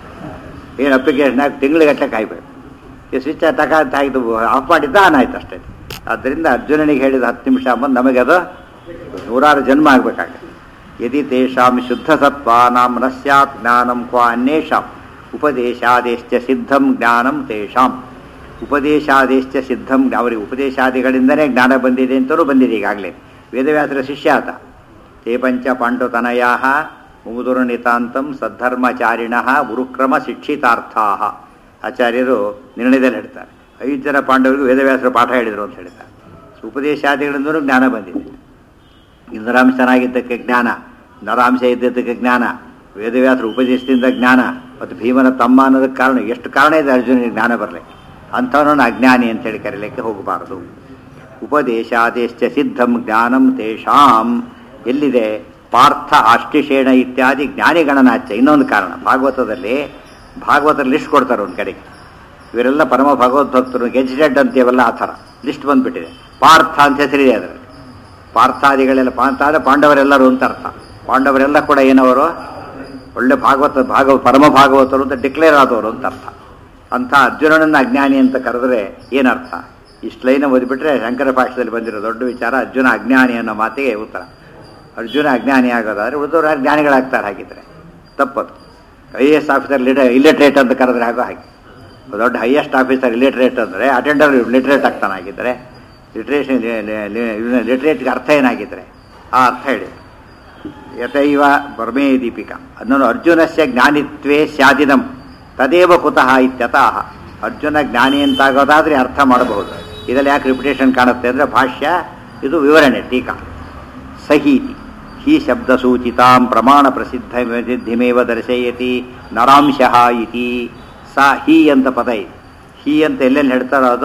ಏನು ಅಪ್ಲಿಕೇಶನ್ ಹಾಕಿ ತಿಂಗಳಿಗಟ್ಟಲೆ ಕಾಯ್ಬೇಕು ಈ ಸ್ವಿಚ್ ತಕ ಹಾಕಿದ್ದು ಆಫ್ ಮಾಡಿದ್ದ ಆನ್ ಆಯ್ತು ಅಷ್ಟೇ ಆದ್ದರಿಂದ ಅರ್ಜುನನಿಗೆ ಹೇಳಿದ ಹತ್ತು ನಿಮಿಷ ಬಂದು ನಮಗೆ ಅದು ನೂರಾರು ಜನ್ಮ ಆಗಬೇಕಾಗುತ್ತೆ ಯದಿ ತೇಷಾಂ ಶುದ್ಧ ಸತ್ವಾನಾಂ ನ ಸ್ಯಾತ್ ಜ್ಞಾನಂ ಕ್ವ ಅನ್ಯೇಷಾಂ ಉಪದೇಶಾದೇಶ್ಚ ಸಿದ್ಧಂ ಜ್ಞಾನಂ ತೇಷಾಂ ಉಪದೇಶಾದೇಶ್ಚ ಸಿದ್ಧಂ ಅವರಿಗೆ ಉಪದೇಶಾದಿಗಳಿಂದಲೇ ಜ್ಞಾನ ಬಂದಿದೆ ಅಂತಲೂ ಬಂದಿದೆ ಈಗಾಗಲೇ ವೇದವ್ಯಾಸರ ಶಿಷ್ಯ ಆತ ತೇ ಪಂಚ ಪಾಂಡುತನಯಾ ಮುಗುದುರು ನಿತಾಂತಂ ಸದ್ಧರ್ಮಚಾರಿಣ ಗುರುಕ್ರಮ ಶಿಕ್ಷಿತಾರ್ಥಾ ಆಚಾರ್ಯರು ನಿರ್ಣಯದಲ್ಲಿ ಹೇಳ್ತಾರೆ ಐದು ಜನ ಪಾಂಡವರಿಗೂ ವೇದವ್ಯಾಸರು ಪಾಠ ಹೇಳಿದರು ಅಂತ ಹೇಳ್ತಾರೆ ಉಪದೇಶಾದಿಗಳಿಂದಲೂ ಜ್ಞಾನ ಬಂದಿದೆ ಇಂದ್ರಾಂಶ ಚೆನ್ನಾಗಿದ್ದಕ್ಕೆ ಜ್ಞಾನ ನರಾಂಶ ಇದ್ದದ್ದಕ್ಕೆ ಜ್ಞಾನ ವೇದವ್ಯಾಸರ ಉಪದೇಶದಿಂದ ಜ್ಞಾನ ಮತ್ತು ಭೀಮನ ತಮ್ಮ ಅನ್ನೋದಕ್ಕೆ ಕಾರಣ ಎಷ್ಟು ಕಾರಣ ಇದೆ ಅರ್ಜುನಿಗೆ ಜ್ಞಾನ ಬರಲಿಕ್ಕೆ ಅಂಥವನನ್ನು ಅಜ್ಞಾನಿ ಅಂತೇಳಿ ಕರೀಲಿಕ್ಕೆ ಹೋಗಬಾರದು ಉಪದೇಶಾದೇಶ್ಚ ಸಿದ್ಧಂ ಜ್ಞಾನಂ ತೇಷಾಂ ಎಲ್ಲಿದೆ ಪಾರ್ಥ ಅಷ್ಟಿಷೇಣ ಇತ್ಯಾದಿ ಜ್ಞಾನಿಗಣನಾಚ್ಯ ಇನ್ನೊಂದು ಕಾರಣ ಭಾಗವತದಲ್ಲಿ ಭಾಗವತ ಲಿಸ್ಟ್ ಕೊಡ್ತಾರೆ ಒಂದು ಕಡೆಗೆ ಇವರೆಲ್ಲ ಪರಮ ಭಗವದ್ಭಕ್ತರು ಗೆಜಿಟೆಡ್ ಅಂತೀವಲ್ಲ ಆ ಥರ ಲಿಸ್ಟ್ ಬಂದ್ಬಿಟ್ಟಿದೆ ಪಾರ್ಥ ಅಂತ ಹೆಸರಿದೆ ಅದರಲ್ಲಿ ಪಾರ್ಥಾದಿಗಳೆಲ್ಲ ಪಾಂತ ಅಂದರೆ ಪಾಂಡವರೆಲ್ಲರೂ ಅಂತ ಅರ್ಥ ಪಾಂಡವರೆಲ್ಲ ಕೂಡ ಏನವರು ಒಳ್ಳೆ ಭಾಗವತ ಭಾಗವ ಪರಮ ಭಾಗವತರು ಅಂತ ಡಿಕ್ಲೇರ್ ಆದವರು ಅಂತ ಅರ್ಥ ಅಂಥ ಅರ್ಜುನನನ್ನು ಅಜ್ಞಾನಿ ಅಂತ ಕರೆದ್ರೆ ಏನರ್ಥ ಇಷ್ಟು ಲೈನ ಓದಿಬಿಟ್ರೆ ಶಂಕರ ಭಾಷೆಯಲ್ಲಿ ಬಂದಿರೋ ದೊಡ್ಡ ವಿಚಾರ ಅರ್ಜುನ ಅಜ್ಞಾನಿ ಅನ್ನೋ ಮಾತಿಗೆ ಉತ್ತರ ಅರ್ಜುನ ಅಜ್ಞಾನಿ ಆಗೋದಾದ್ರೆ ಉಳಿದವರು ಯಾರು ಜ್ಞಾನಿಗಳಾಗ್ತಾರೆ ಹಾಗಿದ್ರೆ ತಪ್ಪದು ಐ ಎ ಎಸ್ ಆಫೀಸರ್ ಲಿಟ ಇಲ್ಲಿಟ್ರೇಟ್ ಅಂತ ಕರೆದ್ರೆ ಆಗೋ ಹಾಗೆ ದೊಡ್ಡ ಹೈಯೆಸ್ಟ್ ಆಫೀಸರ್ ಇಲಿಟ್ರೇಟ್ ಅಂದರೆ ಅಟೆಂಡರ್ ಲಿಟ್ರೇಟ್ ಆಗ್ತಾನೆ ಆಗಿದ್ದರೆ ಲಿಟ್ರೇಷನ್ ಲಿಟ್ರೇಟ್ಗೆ ಅರ್ಥ ಏನಾಗಿದ್ದರೆ ಆ ಅರ್ಥ ಹೇಳಿ ಯಥೈವ ಬರ್ಮೇ ದೀಪಿಕಾ ಅನ್ನೋನು ಅರ್ಜುನಸ್ಯ ಜ್ಞಾನಿತ್ವೇ ಸ್ಯಾದಿನಂ ತದೇವ ಕುತಃ ಇತ್ಯತಃ ಅರ್ಜುನ ಜ್ಞಾನಿ ಅಂತಾಗೋದಾದ್ರೆ ಅರ್ಥ ಮಾಡಬಹುದು ಇದರಲ್ಲಿ ಯಾಕೆ ರಿಪಿಟೇಷನ್ ಕಾಣುತ್ತೆ ಅಂದರೆ ಭಾಷ್ಯ ಇದು ವಿವರಣೆ ಟೀಕಾ ಸಹೀತಿ ಹಿ ಶಬ್ದಸೂಚಿತಾಂ ಪ್ರಮಾಣ ಪ್ರಸಿದ್ಧ ಪ್ರಸಿದ್ಧಿಮೇವ ದರ್ಶಯತಿ ನರಾಂಶಃ ಇತಿ ಸಾ ಹಿ ಅಂತ ಪದ ಇದೆ ಹಿ ಅಂತ ಎಲ್ಲೆಲ್ಲಿ ಹೇಳ್ತಾರೋ ಅದು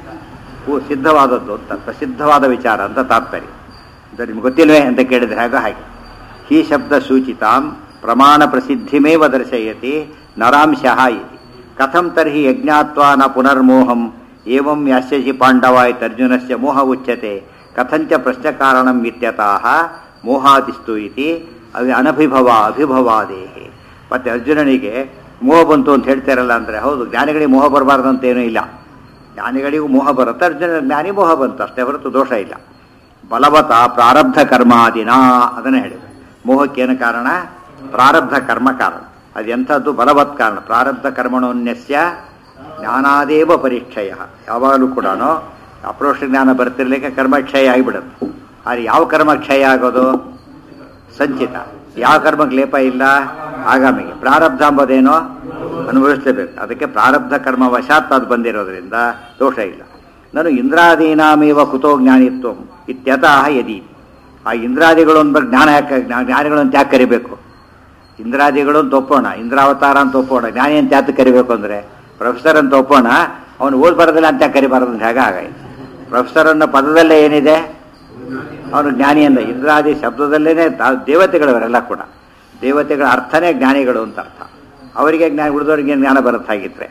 ಪೂ- ಸಿದ್ಧವಾದದ್ದು ಅಂತ ಪ್ರಸಿದ್ಧವಾದ ವಿಚಾರ ಅಂತ ತಾತ್ಪರ್ಯ ಇದು ನಿಮ್ಗೆ ಗೊತ್ತಿಲ್ವೇ ಅಂತ ಕೇಳಿದ್ರೆ ಹಾಗೆ ಹಾಗೆ ಹಿ ಶಬ್ದ ಸೂಚಿತಾಂ ಪ್ರಮಾಣ ಪ್ರಸಿದ್ಧಿಮೇವ ದರ್ಶಯತಿ ನರಾಂಶಃ ಇತಿ ಕಥಂ ತರ್ಹಿ ಯಜ್ಞಾತ್ವಾ ನ ಪುನರ್ಮೋಹಂ ಏವಂ ಯಾಸ್ಯಸಿ ಪಾಂಡವ ಇತ್ಯರ್ಜುನಸ್ಯ ಮೋಹ ಉಚ್ಯತೆ ಕಥಂಚ ಪ್ರಶ್ನಕಾರಣಂ ಇತ್ಯತಃ ಮೋಹಾದಿಸ್ತು ಇತಿ ಅದು ಅನಭಿಭವ ಅಭಿಭವಾದೇಹಿ ಮತ್ತೆ ಅರ್ಜುನನಿಗೆ ಮೋಹ ಬಂತು ಅಂತ ಹೇಳ್ತಾರಲ್ಲ ಅಂದರೆ ಹೌದು ಜ್ಞಾನಿಗಳಿಗೆ ಮೋಹ ಬರಬಾರ್ದು ಅಂತ ಏನೂ ಇಲ್ಲ ಜ್ಞಾನಿಗಳಿಗೂ ಮೋಹ ಬರುತ್ತೆ ಅರ್ಜುನ ಜ್ಞಾನಿ ಮೋಹ ಬಂತು ಅಷ್ಟೇ ಹೊರತು ದೋಷ ಇಲ್ಲ ಬಲವತ ಪ್ರಾರಬ್ಧ ಕರ್ಮಾದಿನ ಅದನ್ನೇ ಹೇಳಿದೆ ಮೋಹಕ್ಕೇನು ಕಾರಣ ಪ್ರಾರಬ್ಧ ಕರ್ಮ ಕಾರಣ ಅದು ಎಂಥದ್ದು ಬಲವತ್ ಕಾರಣ ಪ್ರಾರಬ್ಧ ಕರ್ಮಣೋನ್ಯಸ್ಯ ಜ್ಞಾನಾದೇವ ಪರೀಕ್ಷಯ ಯಾವಾಗಲೂ ಕೂಡ ಅಪ್ರೋಷ್ಟ ಜ್ಞಾನ ಬರ್ತಿರ್ಲಿಕ್ಕೆ ಕರ್ಮಕ್ಷಯ ಆಗಿಬಿಡುತ್ತೆ ಆದರೆ ಯಾವ ಕರ್ಮ ಕ್ಷಯ ಆಗೋದು ಸಂಚಿತ ಯಾವ ಕರ್ಮಕ್ಕೆ ಲೇಪ ಇಲ್ಲ ಆಗಾಮಿಗೆ ಪ್ರಾರಬ್ಧ ಎಂಬುದೇನೋ ಅನುಭವಿಸಲೇಬೇಕು ಅದಕ್ಕೆ ಪ್ರಾರಬ್ಧ ಕರ್ಮ ವಶಾತ್ ಅದು ಬಂದಿರೋದ್ರಿಂದ ದೋಷ ಇಲ್ಲ ನಾನು ಇಂದ್ರಾದೀನಾಮೇವ ಕುತೋ ಜ್ಞಾನಿತ್ವ ಇತ್ಯತಃ ಯದಿ ಆ ಇಂದ್ರಾದಿಗಳು ಅಂದ ಜ್ಞಾನ ಯಾಕೆ ಜ್ಞಾ- ಜ್ಞಾನಿಗಳು ಅಂತ ಯಾಕೆ ಕರಿಬೇಕು ಇಂದ್ರಾದಿಗಳು ಅಂತ ಒಪ್ಪೋಣ ಇಂದ್ರಾವತಾರ ಅಂತ ಒಪ್ಪೋಣ ಜ್ಞಾನಿ ಅಂತ ಯಾಕೆ ಕರಿಬೇಕು ಅಂದರೆ ಪ್ರೊಫೆಸರ್ ಅಂತ ಒಪ್ಪೋಣ ಅವನು ಓದ್ ಬರೋದಿಲ್ಲ ಅಂತ ಯಾಕೆ ಕರಿಬಾರದು ಅಂತ ಹೇಗೆ ಆಗಾಯ್ತು ಪ್ರೊಫೆಸರ್ ಅನ್ನೋ ಪದದಲ್ಲೇ ಏನಿದೆ ಅವನು ಜ್ಞಾನಿ ಅಂದ ಇಂದ್ರಾದಿ ಶಬ್ದದಲ್ಲೇನೆ ತಾ- ದೇವತೆಗಳವರೆಲ್ಲ ಕೂಡ ದೇವತೆಗಳ ಅರ್ಥನೇ ಜ್ಞಾನಿಗಳು ಅಂತ ಅರ್ಥ ಅವರಿಗೆ ಜ್ಞಾನ ಉಳಿದವರಿಗೆ ಜ್ಞಾನ ಬರುತ್ತೆ ಹಾಗಿದ್ರೆ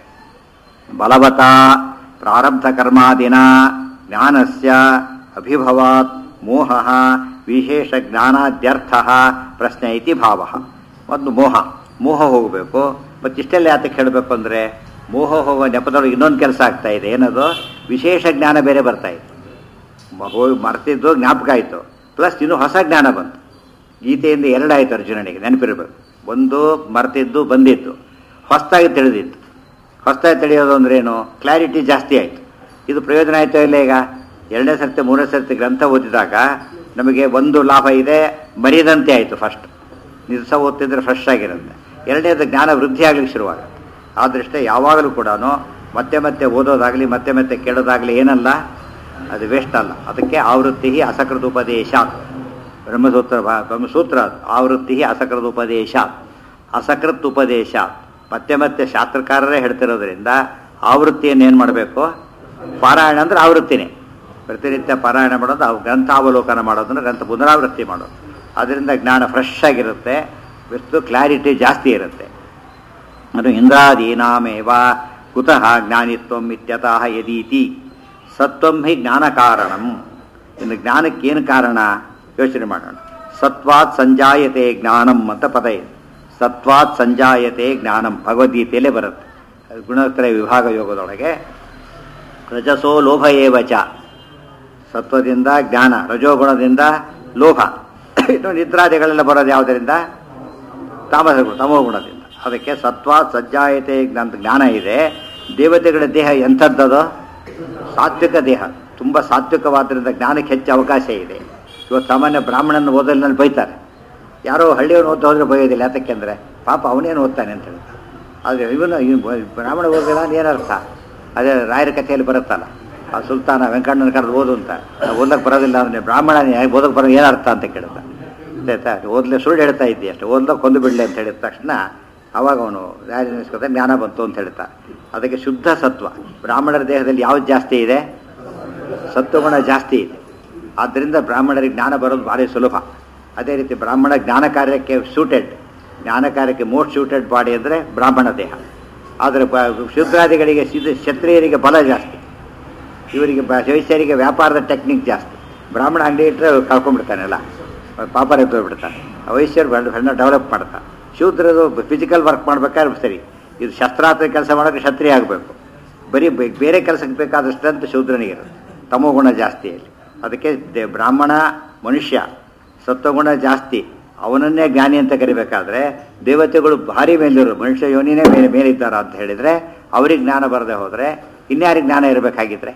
ಬಲವತ ಪ್ರಾರಬ್ಧ ಕರ್ಮಾದಿನ ಜ್ಞಾನಸ್ಯ ಅಭಿಭವಾತ್ ಮೋಹ ವಿಶೇಷ ಜ್ಞಾನಾದ್ಯರ್ಥ ಪ್ರಶ್ನೆ ಐತಿ ಭಾವ ಒಂದು ಮೋಹ ಮೋಹ ಹೋಗಬೇಕು ಮತ್ತು ಇಷ್ಟೆಲ್ಲ ಯಾತಕ್ಕೆ ಹೇಳಬೇಕು ಅಂದರೆ ಮೋಹ ಹೋಗೋ ನೆಪದೊಳಗೆ ಇನ್ನೊಂದು ಕೆಲಸ ಆಗ್ತಾ ಇದೆ ಏನದು ವಿಶೇಷ ಜ್ಞಾನ ಬೇರೆ ಬರ್ತಾ ಇದೆ ಮ- ಹೋಗಿ ಮರ್ತಿದ್ದು ಜ್ಞಾಪಕ ಆಯಿತು ಪ್ಲಸ್ ಇನ್ನು ಹೊಸ ಜ್ಞಾನ ಬಂತು ಗೀತೆಯಿಂದ ಎರಡಾಯಿತು ಅರ್ಜುನನಿಗೆ ನೆನಪಿರಬೇಕು ಒಂದು ಮರ್ತಿದ್ದು ಬಂದಿತ್ತು ಹೊಸದಾಗಿ ತಿಳಿದಿತ್ತು ಹೊಸದಾಗಿ ತಿಳಿಯೋದು ಅಂದ್ರೇನು ಕ್ಲಾರಿಟಿ ಜಾಸ್ತಿ ಆಯಿತು ಇದು ಪ್ರಯೋಜನ ಆಯಿತು ಇಲ್ಲ ಈಗ ಎರಡನೇ ಸರ್ತಿ ಮೂರನೇ ಸರ್ತಿ ಗ್ರಂಥ ಓದಿದಾಗ ನಮಗೆ ಒಂದು ಲಾಭ ಇದೆ ಮರಿದಂತೆ ಆಯಿತು ಫಸ್ಟ್ ದಿವಸ ಓದ್ತಿದ್ರೆ ಫ್ರೆಶ್ ಆಗಿರುತ್ತೆ ಎರಡನೇದು ಜ್ಞಾನ ವೃದ್ಧಿ ಆಗ್ಲಿಕ್ಕೆ ಶುರುವಾಗುತ್ತೆ ಆ ದೃಷ್ಟಿ ಯಾವಾಗಲೂ ಕೂಡ ಮತ್ತೆ ಮತ್ತೆ ಓದೋದಾಗಲಿ ಮತ್ತೆ ಮತ್ತೆ ಕೇಳೋದಾಗಲಿ ಏನಲ್ಲ ಅದು ವೇಸ್ಟ್ ಅಲ್ಲ ಅದಕ್ಕೆ ಆವೃತ್ತಿ ಅಸಕೃತೋಪದೇಶ ಬ್ರಹ್ಮಸೂತ್ರ ಭಾ- ಬ್ರಹ್ಮಸೂತ್ರ ಅದು. ಆವೃತ್ತಿ ಅಸಕೃತೋಪದೇಶ ಅಸಕೃತ್ ಉಪದೇಶ ಮತ್ತೆ ಮತ್ತೆ ಶಾಸ್ತ್ರಕಾರರೇ ಹೇಳ್ತಿರೋದ್ರಿಂದ ಆವೃತ್ತಿಯನ್ನು ಏನು ಮಾಡಬೇಕು ಪಾರಾಯಣ ಅಂದ್ರೆ ಆವೃತ್ತಿನೇ ಪ್ರತಿನಿತ್ಯ ಪಾರಾಯಣ ಮಾಡೋದು ಅವು ಗ್ರಂಥಾವಲೋಕನ ಮಾಡೋದನ್ನು ಗ್ರಂಥ ಪುನರಾವೃತ್ತಿ ಮಾಡೋದು ಅದರಿಂದ ಜ್ಞಾನ ಫ್ರೆಶ್ ಆಗಿರುತ್ತೆ ವಿಸ್ತು ಕ್ಲಾರಿಟಿ ಜಾಸ್ತಿ ಇರುತ್ತೆ ಅದು ಇಂದ್ರಾದೀನಾಮೇವ ಕುತಃ ಜ್ಞಾನಿತ್ವಂ ಇತ್ಯತಃ ಯದೀತಿ ಸತ್ವಂ ಹಿ ಜ್ಞಾನ ಕಾರಣಂ ಇನ್ನು ಜ್ಞಾನಕ್ಕೇನು ಕಾರಣ ಯೋಚನೆ ಮಾಡೋಣ ಸತ್ವಾತ್ ಸಂಜಾಯತೆ ಜ್ಞಾನಂ ಅಂತ ಪದ ಇದೆ ಸತ್ವಾತ್ ಸಂಜಾಯತೆ ಜ್ಞಾನಂ ಭಗವದ್ಗೀತೆಯಲ್ಲೇ ಬರುತ್ತೆ ಅದು ಗುಣತ್ರಯ ವಿಭಾಗ ಯೋಗದೊಳಗೆ ರಜಸೋ ಲೋಭ ಏವ ಚ ಸತ್ವದಿಂದ ಜ್ಞಾನ ರಜೋಗುಣದಿಂದ ಲೋಭ ಇನ್ನು ನಿದ್ರಾದಿಗಳೆಲ್ಲ ಬರೋದು ಯಾವುದರಿಂದ ತಾಮಸ ಗುಣ ತಮೋ ಗುಣದಿಂದ ಅದಕ್ಕೆ ಸತ್ವ ಸಜ್ಜಾಯತೆ ಜ್ಞಾನ ಜ್ಞಾನ ಇದೆ ದೇವತೆಗಳ ದೇಹ ಎಂಥದ್ದದು ಸಾತ್ವಿಕ ದೇಹ ತುಂಬ ಸಾತ್ವಿಕವಾದ್ರಿಂದ ಜ್ಞಾನಕ್ಕೆ ಹೆಚ್ಚು ಅವಕಾಶ ಇದೆ ಇವತ್ತು ಸಾಮಾನ್ಯ ಬ್ರಾಹ್ಮಣನ ಓದಲಿನಲ್ಲಿ ಬೈತಾರೆ ಯಾರೋ ಹಳ್ಳಿಯವನು ಓದ್ತಾ ಹೋದ್ರೆ ಬೈಯೋದಿಲ್ಲ ಯಾತಕ್ಕೆಂದರೆ ಪಾಪ ಅವನೇನು ಓದ್ತಾನೆ ಅಂತ ಹೇಳ್ತಾರೆ ಆದರೆ ಇವನು ಇವ್ನು ಬ- ಬ್ರಾಹ್ಮಣ ಓದಿಲ್ಲ ಅಂದ್ರೆ ಏನರ್ಥ ಅದೇ ರಾಯರ ಕಥೆಯಲ್ಲಿ ಬರುತ್ತಲ್ಲ ಆ ಸುಲ್ತಾನ ವೆಂಕಣ್ಣನ ಕರೆದು ಓದು ಅಂತ ನಾವು ಓದಕ್ಕೆ ಬರೋದಿಲ್ಲ ಅಂದರೆ ಬ್ರಾಹ್ಮಣ ಓದಕ್ಕೆ ಬರೋದು ಏನರ್ಥ ಅಂತ ಕೇಳ್ತಾನೆ ಆಯ್ತಾ ಓದ್ಲೆ ಸುಳ್ಳು ಹೇಳ್ತಾ ಇದ್ದಿ ಅಷ್ಟೇ ಓದ್ಲಕ್ಕೆ ಕೊಂದು ಬಿಡಲಿ ಅಂತ ಹೇಳಿದ ತಕ್ಷಣ ಅವಾಗ ಅವನು ರಾಜನಿಸ್ಕೊತ ಜ್ಞಾನ ಬಂತು ಅಂತ ಹೇಳ್ತಾ ಅದಕ್ಕೆ ಶುದ್ಧ ಸತ್ವ ಬ್ರಾಹ್ಮಣರ ದೇಹದಲ್ಲಿ ಯಾವ್ದು ಜಾಸ್ತಿ ಇದೆ ಸತ್ವಗುಣ ಜಾಸ್ತಿ ಇದೆ ಆದ್ದರಿಂದ ಬ್ರಾಹ್ಮಣರಿಗೆ ಜ್ಞಾನ ಬರೋದು ಭಾರಿ ಸುಲಭ ಅದೇ ರೀತಿ ಬ್ರಾಹ್ಮಣ ಜ್ಞಾನ ಕಾರ್ಯಕ್ಕೆ ಸೂಟೆಡ್ ಜ್ಞಾನ ಕಾರ್ಯಕ್ಕೆ ಮೋಸ್ಟ್ ಸೂಟೆಡ್ ಬಾಡಿ ಅಂದರೆ ಬ್ರಾಹ್ಮಣ ದೇಹ ಆದರೆ ಬ- ಶೂದ್ರಾದಿಗಳಿಗೆ ಸಿದ್ಧ ಕ್ಷತ್ರಿಯರಿಗೆ ಬಲ ಜಾಸ್ತಿ ಇವರಿಗೆ ಬ ವೈಶ್ಯರಿಗೆ ವ್ಯಾಪಾರದ ಟೆಕ್ನಿಕ್ ಜಾಸ್ತಿ ಬ್ರಾಹ್ಮಣ ಅಂಗಡಿ ಇಟ್ಟರೆ ಕಳ್ಕೊಂಡ್ಬಿಡ್ತಾನೆಲ್ಲ ಪಾಪರ ಎತ್ತೋಗ್ಬಿಡ್ತಾನೆ ವೈಶ್ಯರು ಬೆಳ್ಳ ಡೆವಲಪ್ ಮಾಡ್ತಾನೆ ಶೂದ್ರದು ಫಿಸಿಕಲ್ ವರ್ಕ್ ಮಾಡ್ಬೇಕಾದ್ರೆ ಸರಿ ಇದು ಶಸ್ತ್ರಾಸ್ತ್ರ ಕೆಲಸ ಮಾಡೋಕ್ಕೆ ಕ್ಷತ್ರಿಯ ಆಗಬೇಕು ಬರೀ ಬೆ- ಬೇರೆ ಕೆಲಸಕ್ಕೆ ಬೇಕಾದ ಸ್ಟ್ರೆಂತ್ ಶೂದ್ರನಿಗಿರುತ್ತೆ ತಮೋಗುಣ ಜಾಸ್ತಿ ಇಲ್ಲಿ ಅದಕ್ಕೆ ದೇ- ಬ್ರಾಹ್ಮಣ ಮನುಷ್ಯ ಸತ್ವಗುಣ ಜಾಸ್ತಿ ಅವನನ್ನೇ ಜ್ಞಾನಿ ಅಂತ ಕರಿಬೇಕಾದ್ರೆ ದೇವತೆಗಳು ಭಾರಿ ಮೇಲಿರು ಮನುಷ್ಯ ಯೋನಿನೇ ಮೇಲೆ ಮೇಲಿದ್ದಾರ ಅಂತ ಹೇಳಿದರೆ ಅವ್ರಿಗೆ ಜ್ಞಾನ ಬರದೆ ಹೋದರೆ ಇನ್ಯಾರಿಗೆ ಜ್ಞಾನ ಇರಬೇಕಾಗಿದ್ರೆ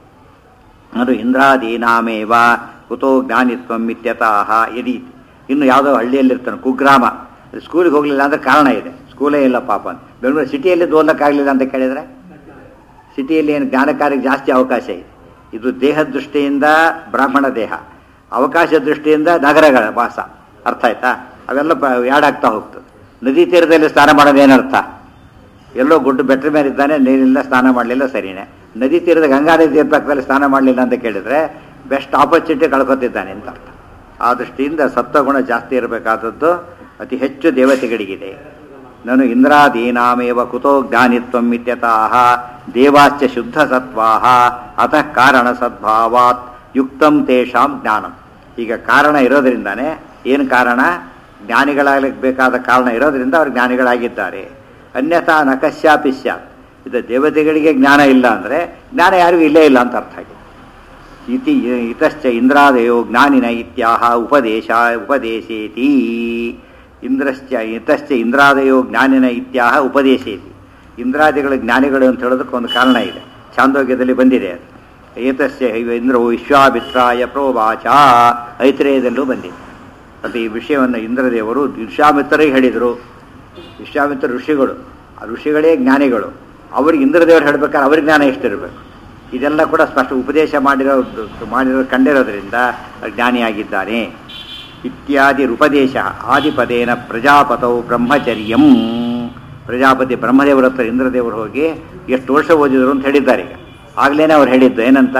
ಅದು ಇಂದ್ರಾದೀನಾಮೇವ ಕುತೋ ಜ್ಞಾನಿತ್ವಂ ಇತ್ಯತಃ ಯದಿ ಇನ್ನು ಯಾವುದೋ ಹಳ್ಳಿಯಲ್ಲಿರ್ತಾನೆ ಕುಗ್ರಾಮ ಸ್ಕೂಲಿಗೆ ಹೋಗಲಿಲ್ಲ ಅಂದ್ರೆ ಕಾರಣ ಇದೆ ಸ್ಕೂಲೇ ಇಲ್ಲ ಪಾಪ ಅಂತ ಬೆಂಗಳೂರು ಸಿಟಿಯಲ್ಲಿ ಓದಕ್ಕಾಗಲಿಲ್ಲ ಅಂತ ಕೇಳಿದರೆ ಸಿಟಿಯಲ್ಲಿ ಏನು ಜ್ಞಾನ ಕಾರ್ಯಕ್ಕೆ ಜಾಸ್ತಿ ಅವಕಾಶ ಇದೆ ಇದು ದೇಹ ದೃಷ್ಟಿಯಿಂದ ಬ್ರಾಹ್ಮಣ ದೇಹ ಅವಕಾಶ ದೃಷ್ಟಿಯಿಂದ ನಗರಗಳ ವಾಸ ಅರ್ಥ ಆಯ್ತಾ ಅವೆಲ್ಲ ಪ ಯಾಡಾಗ್ತಾ ಹೋಗ್ತದೆ ನದಿ ತೀರದಲ್ಲಿ ಸ್ನಾನ ಮಾಡೋದು ಏನರ್ಥ ಎಲ್ಲೋ ಗುಡ್ಡು ಬೆಟ್ಟ ಮೇಲೆ ಇದ್ದಾನೆ ನೀರಿಲ್ಲ ಸ್ನಾನ ಮಾಡಲಿಲ್ಲ ಸರಿನೇ ನದಿ ತೀರದ ಗಂಗಾ ನದಿ ಪಕ್ಕದಲ್ಲಿ ಸ್ನಾನ ಮಾಡಲಿಲ್ಲ ಅಂತ ಕೇಳಿದ್ರೆ ಬೆಸ್ಟ್ ಆಪರ್ಚುನಿಟಿ ಕಳ್ಕೊತಿದ್ದಾನೆ ಅಂತ ಅರ್ಥ ಆ ದೃಷ್ಟಿಯಿಂದ ಸತ್ವಗುಣ ಜಾಸ್ತಿ ಇರಬೇಕಾದದ್ದು ಅತಿ ಹೆಚ್ಚು ದೇವತೆಗಳಿಗಿದೆ ನಾನು ಇಂದ್ರಾದೀನಾಮೇವ ಕುತೋ ಜ್ಞಾನಿತ್ವಂ ಇತ್ಯತಃ ದೇವಾಶ್ಚ ಶುದ್ಧ ಸತ್ವಾಹ ಅತಃ ಕಾರಣ ಸದ್ಭಾವಾತ್ ಯುಕ್ತಂ ತೇಷಾಂ ಜ್ಞಾನಂ ಈಗ ಕಾರಣ ಇರೋದ್ರಿಂದಾನೇ ಏನು ಕಾರಣ ಜ್ಞಾನಿಗಳಾಗಲಿಕ್ಕೆ ಬೇಕಾದ ಕಾರಣ ಇರೋದ್ರಿಂದ ಅವರು ಜ್ಞಾನಿಗಳಾಗಿದ್ದಾರೆ ಅನ್ಯಥಾ ನಕಶ್ಯಾಪಿ ಸ್ಯಾತ್ ಇದು ದೇವತೆಗಳಿಗೆ ಜ್ಞಾನ ಇಲ್ಲ ಅಂದರೆ ಜ್ಞಾನ ಯಾರಿಗೂ ಇಲ್ಲೇ ಇಲ್ಲ ಅಂತ ಅರ್ಥ ಆಗಿದೆ ಇತಿ ಇತಶ್ಚ ಇಂದ್ರಾದಯೋ ಜ್ಞಾನಿನ ಇತ್ಯಾಹ ಉಪದೇಶ ಉಪದೇಶೇತಿ ಇಂದ್ರಶ್ಚ ಇತಶ್ಚ ಇಂದ್ರಾದಯೋ ಜ್ಞಾನಿನ ಇತ್ಯಾಹ ಉಪದೇಶೇತಿ ಇಂದ್ರಾದಿಗಳು ಜ್ಞಾನಿಗಳು ಅಂತ ಹೇಳೋದಕ್ಕೆ ಒಂದು ಕಾರಣ ಇದೆ ಚಾಂದೋಗ್ಯದಲ್ಲಿ ಬಂದಿದೆ ಅದು ಏತಸ್ಯ ಹೈವ ಇಂದ್ರವು ವಿಶ್ವಾಮಿತ್ರಾಯ ಪ್ರೋವಾಚ ಐತ್ರೇಯದಲ್ಲೂ ಬಂದಿದೆ ಮತ್ತು ಈ ವಿಷಯವನ್ನು ಇಂದ್ರದೇವರು ವಿಶ್ವಾಮಿತ್ರರಿಗೆ ಹೇಳಿದರು ವಿಶ್ವಾಮಿತ್ರ ಋಷಿಗಳು ಆ ಋಷಿಗಳೇ ಜ್ಞಾನಿಗಳು ಅವ್ರಿಗೆ ಇಂದ್ರದೇವರು ಹೇಳ್ಬೇಕಾದ್ರೆ ಅವ್ರಿಗೆ ಜ್ಞಾನ ಎಷ್ಟಿರಬೇಕು ಇದೆಲ್ಲ ಕೂಡ ಸ್ಪಷ್ಟ ಉಪದೇಶ ಮಾಡಿರೋ ಮಾಡಿರೋ ಕಂಡಿರೋದ್ರಿಂದ ಜ್ಞಾನಿಯಾಗಿದ್ದಾನೆ ಇತ್ಯಾದಿ ಉಪದೇಶ ಆದಿಪದೇನ ಪ್ರಜಾಪತೌ ಬ್ರಹ್ಮಚರ್ಯಂ ಪ್ರಜಾಪತಿ ಬ್ರಹ್ಮದೇವರ ಹತ್ರ ಇಂದ್ರದೇವರು ಹೋಗಿ ಎಷ್ಟು ವರ್ಷ ಓದಿದ್ರು ಅಂತ ಹೇಳಿದ್ದಾರೆ ಈಗ ಆಗ್ಲೇನೆ ಅವ್ರು ಹೇಳಿದ್ದು ಏನಂತ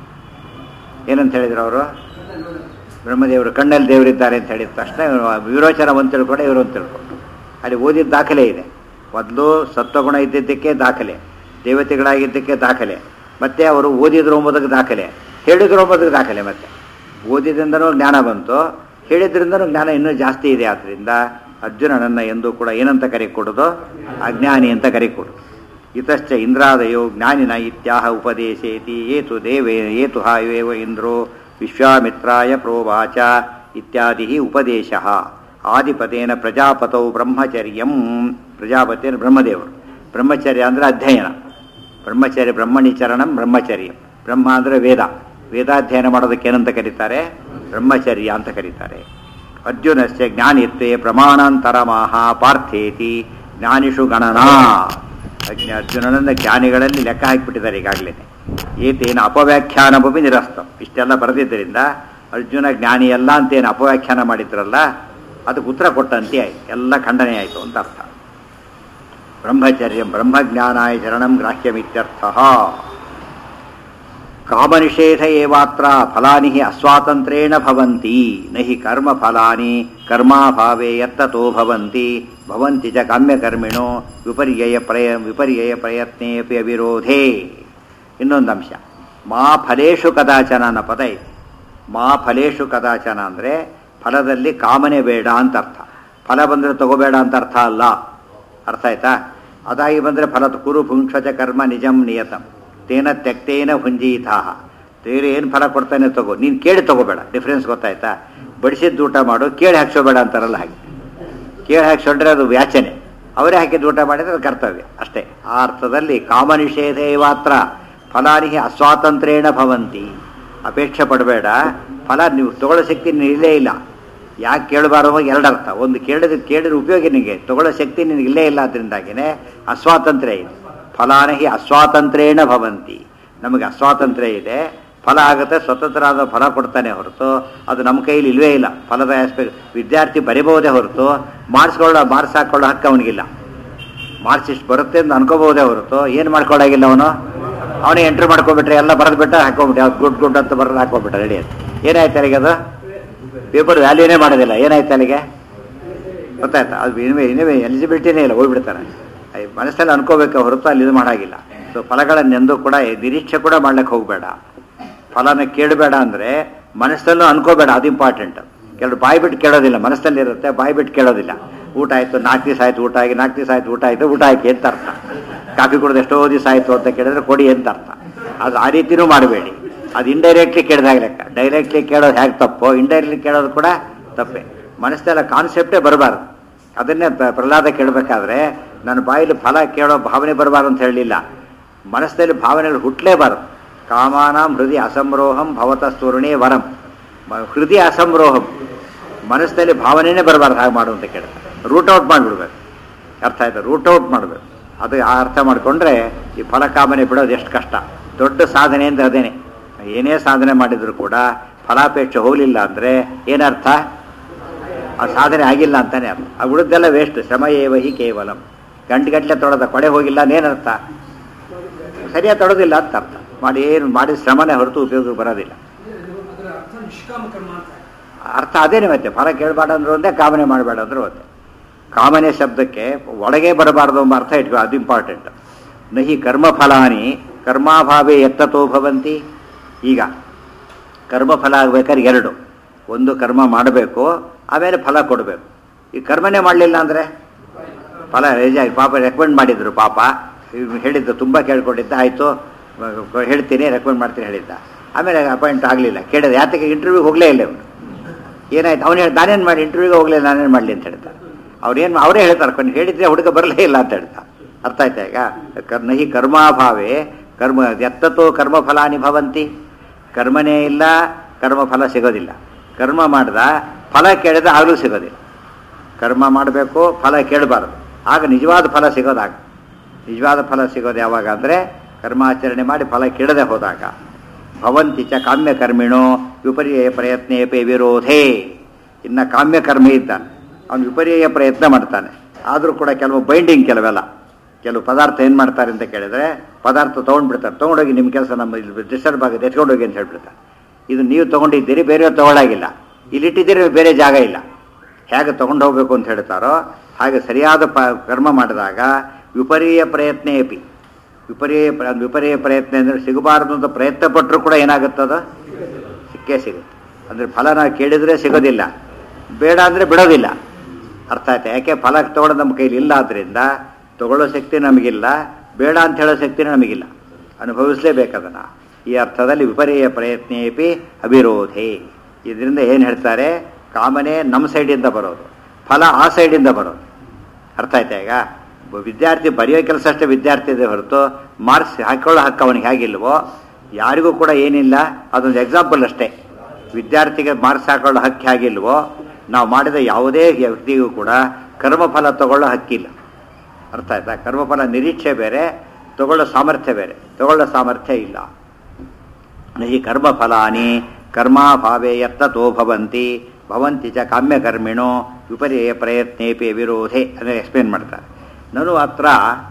ಏನಂತ ಹೇಳಿದ್ರು ಅವರು ಬ್ರಹ್ಮದೇವರು ಕಣ್ಣಲ್ಲಿ ದೇವರಿದ್ದಾರೆ ಅಂತ ಹೇಳಿದ ತಕ್ಷಣ ವಿರೋಚನ ಒಂದು ತಿಳ್ಕೊಂಡೆ ಇವರು ಅಂತ ತಿಳ್ಕೊಂಡು ಅಲ್ಲಿ ಓದಿದ ದಾಖಲೆ ಇದೆ ಮೊದಲು ಸತ್ವಗುಣ ಇದ್ದಿದ್ದಕ್ಕೆ ದಾಖಲೆ ದೇವತೆಗಳಾಗಿದ್ದಕ್ಕೆ ದಾಖಲೆ ಮತ್ತೆ ಅವರು ಓದಿದ್ರು ಎಂಬುದಕ್ಕೆ ದಾಖಲೆ ಹೇಳಿದ್ರು ಎಂಬುದಕ್ಕೆ ದಾಖಲೆ ಮತ್ತೆ ಓದಿದ್ರಿಂದನೂ ಜ್ಞಾನ ಬಂತು ಹೇಳಿದ್ರಿಂದನೂ ಜ್ಞಾನ ಇನ್ನೂ ಜಾಸ್ತಿ ಇದೆ ಆದ್ದರಿಂದ ಅರ್ಜುನನನ್ನ ಎಂದೂ ಕೂಡ ಏನಂತ ಕರೆ ಕೊಡೋದು ಅಜ್ಞಾನಿ ಅಂತ ಕರೆ ಕೊಡು ಇತಶ್ಚ ಇಂದ್ರಾದಯೋ ಜ್ಞಾನಿನ ಇತ್ಯಾಹ ಉಪದೇಶೇತಿ ಏತು ದೇವೇ ಏತು ಹಾಯೇವ ಇಂದ್ರೋ ವಿಶ್ವಾಮಿತ್ರಾಯ ಪ್ರೋವಾಚ ಇತ್ಯಾದಿ ಉಪದೇಶ ಆದಿಪದೇನ ಪ್ರಜಾಪತೌ ಬ್ರಹ್ಮಚರ್ಯಂ ಪ್ರಜಾಪತಿಯನ್ನು ಬ್ರಹ್ಮದೇವರು ಬ್ರಹ್ಮಚರ್ಯ ಅಂದರೆ ಅಧ್ಯಯನ ಬ್ರಹ್ಮಚರ್ಯ ಬ್ರಹ್ಮಣಿಚರಣಂ ಬ್ರಹ್ಮಚರ್ಯ ಬ್ರಹ್ಮ ಅಂದರೆ ವೇದ ವೇದಾಧ್ಯಯನ ಮಾಡೋದಕ್ಕೆ ಏನಂತ ಕರೀತಾರೆ ಬ್ರಹ್ಮಚರ್ಯ ಅಂತ ಕರೀತಾರೆ ಅರ್ಜುನಸ್ಯ ಜ್ಞಾನಿತ್ವೇ ಪ್ರಮಾಣಾಂತರಮಾಹ ಪಾರ್ಥೇತಿ ಜ್ಞಾನಿಷು ಗಣನಾ ಅಜ್ಞ- ಅರ್ಜುನನನ್ನ ಜ್ಞಾನಿಗಳಲ್ಲಿ ಲೆಕ್ಕ ಹಾಕಿಬಿಟ್ಟಿದ್ದಾರೆ ಈಗಾಗಲೇ ಏತೇನ ಅಪವ್ಯಾಖ್ಯಾನಭೂಮಿ ನಿರಸ್ತಂ ಇಷ್ಟೆಲ್ಲ ಬರೆದಿದ್ದರಿಂದ ಅರ್ಜುನ ಜ್ಞಾನಿ ಅಲ್ಲ ಅಂತೇನು ಅಪವ್ಯಾಖ್ಯಾನ ಮಾಡಿದ್ರಲ್ಲ ಅದಕ್ಕೆ ಉತ್ತರ ಕೊಟ್ಟಂತೆ ಆಯ್ತು ಎಲ್ಲ ಖಂಡನೆ ಆಯಿತು ಅಂತ ಅರ್ಥ ಬ್ರಹ್ಮಚರ್ಯ ಬ್ರಹ್ಮಜ್ಞಾನಾಯ ಶರಣಂ ಗ್ರಾಹ್ಯಮಿತ್ಯರ್ಥ ಕಾಮನಿಷೇಧ ಏವಾತ್ರ ಫಲಾನಿ ಹಿ ಅಸ್ವಾತಂತ್ರೇಣ ಭವಂತಿ ನ ಹಿ ಕರ್ಮ ಫಲಾನಿ ಕರ್ಮಾಭಾವೇ ಯತ್ತತೋ ಭವಂತಿ ಭವಂತಿ ಚ ಕಾಮ್ಯಕರ್ಮಿಣೋ ವಿಪರ್ಯಯ ಪ್ರಯ ವಿಪರ್ಯಯ ಪ್ರಯತ್ನೇಪಿ ಅವಿರೋಧೇ ಇನ್ನೊಂದು ಅಂಶ ಮಾ ಫಲೇಶು ಕದಾಚನ ಅನ್ನೋ ಪದ ಇದೆ ಮಾ ಫಲೇಶು ಕದಾಚನ ಅಂದರೆ ಫಲದಲ್ಲಿ ಕಾಮನೆ ಬೇಡ ಅಂತ ಅರ್ಥ ಫಲ ಬಂದರೆ ತಗೋಬೇಡ ಅಂತ ಅರ್ಥ ಅಲ್ಲ ಅರ್ಥ ಆಯ್ತಾ ಅದಾಗಿ ಬಂದರೆ ಫಲ ಕುರು ಪುಂಕ್ಷಚ ಕರ್ಮ ನಿಜಂ ನಿಯತಂ ತೇನ ತ್ಯಕ್ತೇನ ಹುಂಜೀತಾಹ ಬೇರೆ ಏನು ಫಲ ಕೊಡ್ತಾನೆ ತಗೋ ನೀನು ಕೇಳಿ ತಗೋಬೇಡ ಡಿಫ್ರೆನ್ಸ್ ಗೊತ್ತಾಯ್ತಾ ಬಡಿಸಿದ್ದು ಊಟ ಮಾಡು ಕೇಳಿ ಹಾಕ್ಸೋಬೇಡ ಅಂತಾರಲ್ಲ ಹಾಗೆ ಕೇಳಿ ಹಾಕ್ಸೊಂಡ್ರೆ ಅದು ವ್ಯಾಚನೆ ಅವರೇ ಹಾಕಿದ್ದು ಊಟ ಮಾಡಿದ್ರೆ ಅದು ಕರ್ತವ್ಯ ಅಷ್ಟೇ ಆ ಅರ್ಥದಲ್ಲಿ ಕಾಮನಿಷೇಧೇ ಮಾತ್ರ ಫಲಾನಿ ಅಸ್ವಾತಂತ್ರ್ಯೇಣ ಭವಂತಿ ಅಪೇಕ್ಷೆ ಪಡಬೇಡ ಫಲ ನೀವು ತಗೊಳ್ಳೋ ಶಕ್ತಿ ನಿನಗೆ ಇಲ್ಲೇ ಇಲ್ಲ ಯಾಕೆ ಕೇಳಬಾರದು ಎರಡು ಅರ್ಥ ಒಂದು ಕೇಳಿದ ಕೇಳಿದ ಉಪಯೋಗ ನಿನಗೆ ತಗೊಳ್ಳೋ ಶಕ್ತಿ ನಿನಗೆ ಇಲ್ಲೇ ಇಲ್ಲ ಅದರಿಂದಾಗಿನೇ ಅಸ್ವಾತಂತ್ರ್ಯ ಇದೆ ಫಲಾನಹಿ ಅಸ್ವಾತಂತ್ರ್ಯೇಣ ಭವಂತಿ ನಮಗೆ ಅಸ್ವಾತಂತ್ರ್ಯ ಇದೆ ಫಲ ಆಗುತ್ತೆ ಸ್ವತಂತ್ರವಾದ ಫಲ ಕೊಡ್ತಾನೆ ಹೊರತು ಅದು ನಮ್ಮ ಕೈಲಿ ಇಲ್ವೇ ಇಲ್ಲ ಫಲದ ಆಸ್ಪೆಕ್ಟ್ ವಿದ್ಯಾರ್ಥಿ ಬರಿಬಹುದೇ ಹೊರತು ಮಾಡಿಸ್ಕೊಳ್ಳೋ ಮಾರ್ಕ್ಸ್ ಹಾಕೊಳ್ಳೋ ಹಕ್ಕು ಅವನಿಗಿಲ್ಲ ಮಾರ್ಕ್ಸ್ ಇಷ್ಟು ಬರುತ್ತೆ ಅಂತ ಅನ್ಕೋಬಹುದೇ ಹೊರತು ಏನು ಮಾಡ್ಕೊಳ್ಳಾಗಿಲ್ಲ ಅವನು ಅವನೇ ಎಂಟ್ರಿ ಮಾಡ್ಕೊಬಿಟ್ರೆ ಎಲ್ಲ ಬರೆದ್ಬಿಟ್ಟ ಹಾಕೊಂಬಿಟ್ಟೆ ಅವ್ರು ಗುಡ್ ಗುಡ್ ಅಂತ ಬರೆದು ಹಾಕೊಂಬಿಟ್ಟ ರೆಡಿ ಅಂತ ಏನಾಯ್ತು ಅಲ್ಲಿಗೆ ಅದು ಪೇಪರ್ ವ್ಯಾಲ್ಯೂನೇ ಮಾಡೋದಿಲ್ಲ ಏನಾಯ್ತು ಅಲ್ಲಿಗೆ ಗೊತ್ತಾಯ್ತಾ ಅದು ಇನಿಮೆ ಇನಿಮೆ ಎಲಿಜಿಬಿಲಿಟಿನೇ ಇಲ್ಲ ಹೋಗ್ಬಿಡ್ತಾರೆ ಅಯ್ಯ, ಮನಸ್ಸಲ್ಲಿ ಅನ್ಕೋಬೇಕು ಹೊರತು ಅಲ್ಲಿ ಇದು ಮಾಡಾಗಿಲ್ಲ ಸೊ ಫಲಗಳನ್ನೆಂದೂ ಕೂಡ ನಿರೀಕ್ಷೆ ಕೂಡ ಮಾಡ್ಲಿಕ್ಕೆ ಹೋಗಬೇಡ ಫಲನ ಕೇಳಬೇಡ ಅಂದರೆ ಮನಸ್ಸಲ್ಲೂ ಅನ್ಕೋಬೇಡ ಅದು ಇಂಪಾರ್ಟೆಂಟ್ ಕೆಲವು ಬಾಯಿ ಬಿಟ್ಟು ಕೇಳೋದಿಲ್ಲ ಮನಸ್ಸಲ್ಲಿ ಇರುತ್ತೆ ಬಾಯಿ ಬಿಟ್ಟು ಕೇಳೋದಿಲ್ಲ ಊಟ ಆಯಿತು ನಾಲ್ಕು ದಿವಸ ಆಯ್ತು ಊಟ ಆಗಿ ನಾಲ್ಕು ದಿವಸ ಆಯ್ತು ಊಟ ಆಯಿತು ಊಟ ಆಯ್ತು ಅಂತ ಅರ್ಥ ಕಾಫಿ ಕುಡಿದು ಎಷ್ಟೋ ದಿವಸ ಆಯಿತು ಅಂತ ಕೇಳಿದ್ರೆ ಕೊಡಿ ಅಂತ ಅರ್ಥ ಅದು ಆ ರೀತಿನೂ ಮಾಡಬೇಡಿ ಅದು ಇಂಡೈರೆಕ್ಟ್ಲಿ ಕೇಳಿದಾಗ ಲೆಕ್ಕ ಡೈರೆಕ್ಟ್ಲಿ ಕೇಳೋದು ಹೇಗೆ ತಪ್ಪು ಇಂಡೈರೆಕ್ಟ್ಲಿ ಕೇಳೋದು ಕೂಡ ತಪ್ಪೇ ಮನಸ್ಸೆಲ್ಲ ಕಾನ್ಸೆಪ್ಟೇ ಬರಬಾರ್ದು ಅದನ್ನೇ ಪ್ರ- ಪ್ರಹ್ಲಾದ ಕೇಳಬೇಕಾದ್ರೆ ನನ್ನ ಬಾಯಲ್ಲಿ ಫಲ ಕೇಳೋ ಭಾವನೆ ಬರಬಾರ್ದು ಅಂತ ಹೇಳಲಿಲ್ಲ ಮನಸ್ಸಲ್ಲಿ ಭಾವನೆಗಳು ಹುಟ್ಟಲೇಬಾರದು ಕಾಮಾನಾಂ ಹೃದಯ ಅಸಂರೋಹಂ ಭವತ ಸ್ವರ್ಣೇ ವರಂ ಮ- ಹೃದಯ ಅಸಂರೋಹಂ ಮನಸ್ಸಲ್ಲಿ ಭಾವನೆನೇ ಬರಬಾರ್ದು ಹಾಗೆ ಮಾಡು ಅಂತ ಕೇಳ್ತಾರೆ ರೂಟ್ ಔಟ್ ಮಾಡಿಬಿಡ್ಬೇಕು ಅರ್ಥ ಆಯ್ತು ರೂಟ್ ಔಟ್ ಮಾಡಬೇಕು ಅದು ಆ ಅರ್ಥ ಮಾಡಿಕೊಂಡ್ರೆ ಈ ಫಲ ಕಾಮನೆ ಬಿಡೋದು ಎಷ್ಟು ಕಷ್ಟ ದೊಡ್ಡ ಸಾಧನೆ ಅಂದ್ರೆ ಅದೇನೆ ಏನೇ ಸಾಧನೆ ಮಾಡಿದ್ರು ಕೂಡ ಫಲಾಪೇಕ್ಷೆ ಹೋಗಲಿಲ್ಲ ಅಂದರೆ ಏನರ್ಥ ಆ ಸಾಧನೆ ಆಗಿಲ್ಲ ಅಂತಾನೆ ಅರ್ಥ ಆ ಉಳಿದೆಲ್ಲ ವೇಸ್ಟ್ ಶ್ರಮ ಏವ ಹಿ ಕೇವಲಂ ಗಂಟೆಗಟ್ಟಲೆ ತೊಳೆದ ಕೊಳೆ ಹೋಗಿಲ್ಲ ಅದೇನರ್ಥ ಸರಿಯಾಗಿ ತೊಡೋದಿಲ್ಲ ಅಂತ ಅರ್ಥ ಮಾಡಿ ಏನು ಮಾಡಿದ ಶ್ರಮನೇ ಹೊರತು ಉಪಯೋಗ ಬರೋದಿಲ್ಲ ಅದರ ಅರ್ಥ ನಿಷ್ಕಾಮ ಕರ್ಮ ಅಂತ ಅರ್ಥ ಅದೇನೆ ಮತ್ತೆ ಫಲ ಕೇಳಬೇಡ ಅಂದ್ರು ಒಂದೇ ಕಾಮನೆ ಮಾಡಬೇಡ ಅಂದ್ರು ಒಂದೇ ಕಾಮನೆ ಶಬ್ದಕ್ಕೆ ಒಳಗೆ ಬರಬಾರದು ಎಂಬ ಅರ್ಥ ಇಟ್ಕೋ ಅದು ಇಂಪಾರ್ಟೆಂಟ್ ನಹಿ ಕರ್ಮಫಲಾನಿ ಕರ್ಮಾಭಾವೇ ಎತ್ತತೋ ಭವಂತಿ ಈಗ ಕರ್ಮಫಲ ಆಗ್ಬೇಕಾದ್ರೆ ಎರಡು ಒಂದು ಕರ್ಮ ಮಾಡಬೇಕು ಆಮೇಲೆ ಫಲ ಕೊಡಬೇಕು ಈ ಕರ್ಮನೇ ಮಾಡಲಿಲ್ಲ ಅಂದರೆ ಫಲ ರೇಜಾಗಿ ಪಾಪ ರೆಕಮೆಂಡ್ ಮಾಡಿದ್ರು ಪಾಪ ಇವ್ನು ಹೇಳಿದ್ದು ತುಂಬ ಕೇಳ್ಕೊಂಡಿದ್ದ ಆಯಿತು ಹೇಳ್ತೀನಿ ರೆಕಮೆಂಡ್ ಮಾಡ್ತೀನಿ ಹೇಳಿದ್ದ ಆಮೇಲೆ ಅಪಾಯಿಂಟ್ ಆಗಲಿಲ್ಲ ಕೇಳಿದ ಯಾತಕ್ಕೆ ಇಂಟರ್ವ್ಯೂಗೆ ಹೋಗಲೇ ಇಲ್ಲ ಇವನು ಏನಾಯ್ತು ಅವನು ಹೇಳಿ ನಾನೇನು ಮಾಡಿ ಇಂಟರ್ವ್ಯೂಗೆ ಹೋಗಲಿಲ್ಲ ನಾನೇನು ಮಾಡಲಿ ಅಂತ ಹೇಳ್ತಾರೆ ಅವ್ರೇನು ಅವರೇ ಹೇಳ್ತಾರೆ ಕೊಂಡು ಹೇಳಿದ್ರೆ ಹುಡುಗ ಬರಲೇ ಇಲ್ಲ ಅಂತ ಹೇಳ್ತಾ ಅರ್ಥ ಆಯ್ತಾ ಈಗ ಕರ್ ನಹಿ ಕರ್ಮಾಭಾವೇ ಕರ್ಮ ಎತ್ತತೋ ಕರ್ಮಫಲಾನಿ ಭವಂತಿ ಕರ್ಮನೇ ಇಲ್ಲ ಕರ್ಮಫಲ ಸಿಗೋದಿಲ್ಲ ಕರ್ಮ ಮಾಡ್ದ ಫಲ ಕೇಳಿದ ಆಗಲೂ ಸಿಗೋದಿಲ್ಲ ಕರ್ಮ ಮಾಡಬೇಕು ಫಲ ಕೇಳಬಾರ್ದು ಆಗ ನಿಜವಾದ ಫಲ ಸಿಗೋದಾಗ ನಿಜವಾದ ಫಲ ಸಿಗೋದು ಯಾವಾಗ ಅಂದರೆ ಕರ್ಮಾಚರಣೆ ಮಾಡಿ ಫಲ ಕೇಳದೆ ಹೋದಾಗ ಭವಂತಿ ಚ ಕಾಮ್ಯ ಕರ್ಮಿಣೋ ವಿಪರ್ಯಯ ಪ್ರಯತ್ನೇಪಿ ವಿರೋಧೇ ಇನ್ನು ಕಾಮ್ಯ ಕರ್ಮಿ ಇದ್ದಾನೆ ಅವನು ವಿಪರ್ಯಯ ಪ್ರಯತ್ನ ಮಾಡ್ತಾನೆ ಆದರೂ ಕೂಡ ಕೆಲವು ಬೈಂಡಿಂಗ್ ಕೆಲವೆಲ್ಲ ಕೆಲವು ಪದಾರ್ಥ ಏನು ಮಾಡ್ತಾರೆ ಅಂತ ಕೇಳಿದ್ರೆ ಪದಾರ್ಥ ತೊಗೊಂಡ್ಬಿಡ್ತಾರೆ ತೊಗೊಂಡೋಗಿ ನಿಮ್ಮ ಕೆಲಸ ನಮ್ಮ ಇಲ್ಲಿ ಡಿಸ್ಟರ್ಬ್ ಆಗುತ್ತೆ ಎತ್ಕೊಂಡೋಗಿ ಅಂತ ಹೇಳ್ಬಿಡ್ತಾರೆ ಇದು ನೀವು ತೊಗೊಂಡಿದ್ದೀರಿ ಬೇರೆಯವ್ರು ತೊಗೊಳಾಗಿಲ್ಲ ಇಲ್ಲಿಟ್ಟಿದ್ದೀರಿ ಬೇರೆ ಜಾಗ ಇಲ್ಲ ಹೇಗೆ ತೊಗೊಂಡು ಹೋಗ್ಬೇಕು ಅಂತ ಹೇಳ್ತಾರೋ ಹಾಗೆ ಸರಿಯಾದ ಪ ಕರ್ಮ ಮಾಡಿದಾಗ ವಿಪರ್ಯ ಪ್ರಯತ್ನೇಪಿ ವಿಪರ್ಯ ಪ್ರ- ವಿಪರ್ಯ ಪ್ರಯತ್ನ ಅಂದರೆ ಸಿಗಬಾರದು ಅಂತ ಪ್ರಯತ್ನ ಪಟ್ಟರು ಕೂಡ ಏನಾಗುತ್ತದ ಸಿಕ್ಕೇ ಸಿಗುತ್ತೆ ಅಂದರೆ ಫಲ ನಾವು ಕೇಳಿದರೆ ಸಿಗೋದಿಲ್ಲ ಬೇಡ ಅಂದರೆ ಬಿಡೋದಿಲ್ಲ ಅರ್ಥ ಆಯ್ತಾ ಯಾಕೆ ಫಲ ತೊಗೊಳ್ಳೋದು ನಮ್ಮ ಕೈಲಿ ಇಲ್ಲ ಆದ್ದರಿಂದ ತಗೊಳ್ಳೋ ಶಕ್ತಿ ನಮಗಿಲ್ಲ ಬೇಡ ಅಂತ ಹೇಳೋ ಶಕ್ತಿನೂ ನಮಗಿಲ್ಲ ಅನುಭವಿಸಲೇಬೇಕು ಅದನ್ನು ಈ ಅರ್ಥದಲ್ಲಿ ವಿಪರ್ಯ ಪ್ರಯತ್ನೇಪಿ ಅವಿರೋಧೆ ಇದರಿಂದ ಏನು ಹೇಳ್ತಾರೆ ಕಾಮನೆ ನಮ್ಮ ಸೈಡಿಂದ ಬರೋದು ಫಲ ಆ ಸೈಡಿಂದ ಬರೋದು ಅರ್ಥ ಆಯ್ತಾ ಈಗ ಒಬ್ಬ ವಿದ್ಯಾರ್ಥಿ ಬರೆಯೋ ಕೆಲಸ ಅಷ್ಟೇ ವಿದ್ಯಾರ್ಥಿ ಇದೆ ಹೊರತು ಮಾರ್ಕ್ಸ್ ಹಾಕೊಳ್ಳೋ ಹಕ್ಕು ಅವನಿಗೆ ಹೇಗಿಲ್ವೋ ಯಾರಿಗೂ ಕೂಡ ಏನಿಲ್ಲ ಅದೊಂದು ಎಕ್ಸಾಂಪಲ್ ಅಷ್ಟೇ ವಿದ್ಯಾರ್ಥಿಗೆ ಮಾರ್ಕ್ಸ್ ಹಾಕೊಳ್ಳೋ ಹಕ್ಕು ಹೇಗಿಲ್ವೋ ನಾವು ಮಾಡಿದ ಯಾವುದೇ ವ್ಯಕ್ತಿಗೂ ಕೂಡ ಕರ್ಮಫಲ ತಗೊಳ್ಳೋ ಹಕ್ಕಿಲ್ಲ ಅರ್ಥ ಆಯ್ತಾ ಕರ್ಮಫಲ ನಿರೀಕ್ಷೆ ಬೇರೆ ತಗೊಳ್ಳೋ ಸಾಮರ್ಥ್ಯ ಬೇರೆ ತಗೊಳ್ಳೋ ಸಾಮರ್ಥ್ಯ ಇಲ್ಲ ನಹಿ ಕರ್ಮಫಲಾನಿ ಕರ್ಮಾಭಾವೇ ಯತ್ತತೋ ಭವಂತಿ ಭವಂತಿ ಚ ಕಾಮ್ಯಕರ್ಮಿಣೋ ವಿಪರ್ಯಯ ಪ್ರಯತ್ನೇಪಿ ವಿರೋಧೆ ಅಂದರೆ ಎಕ್ಸ್ಪ್ಲೇನ್ ಮಾಡ್ತಾರೆ ನನು ಅತ್ರ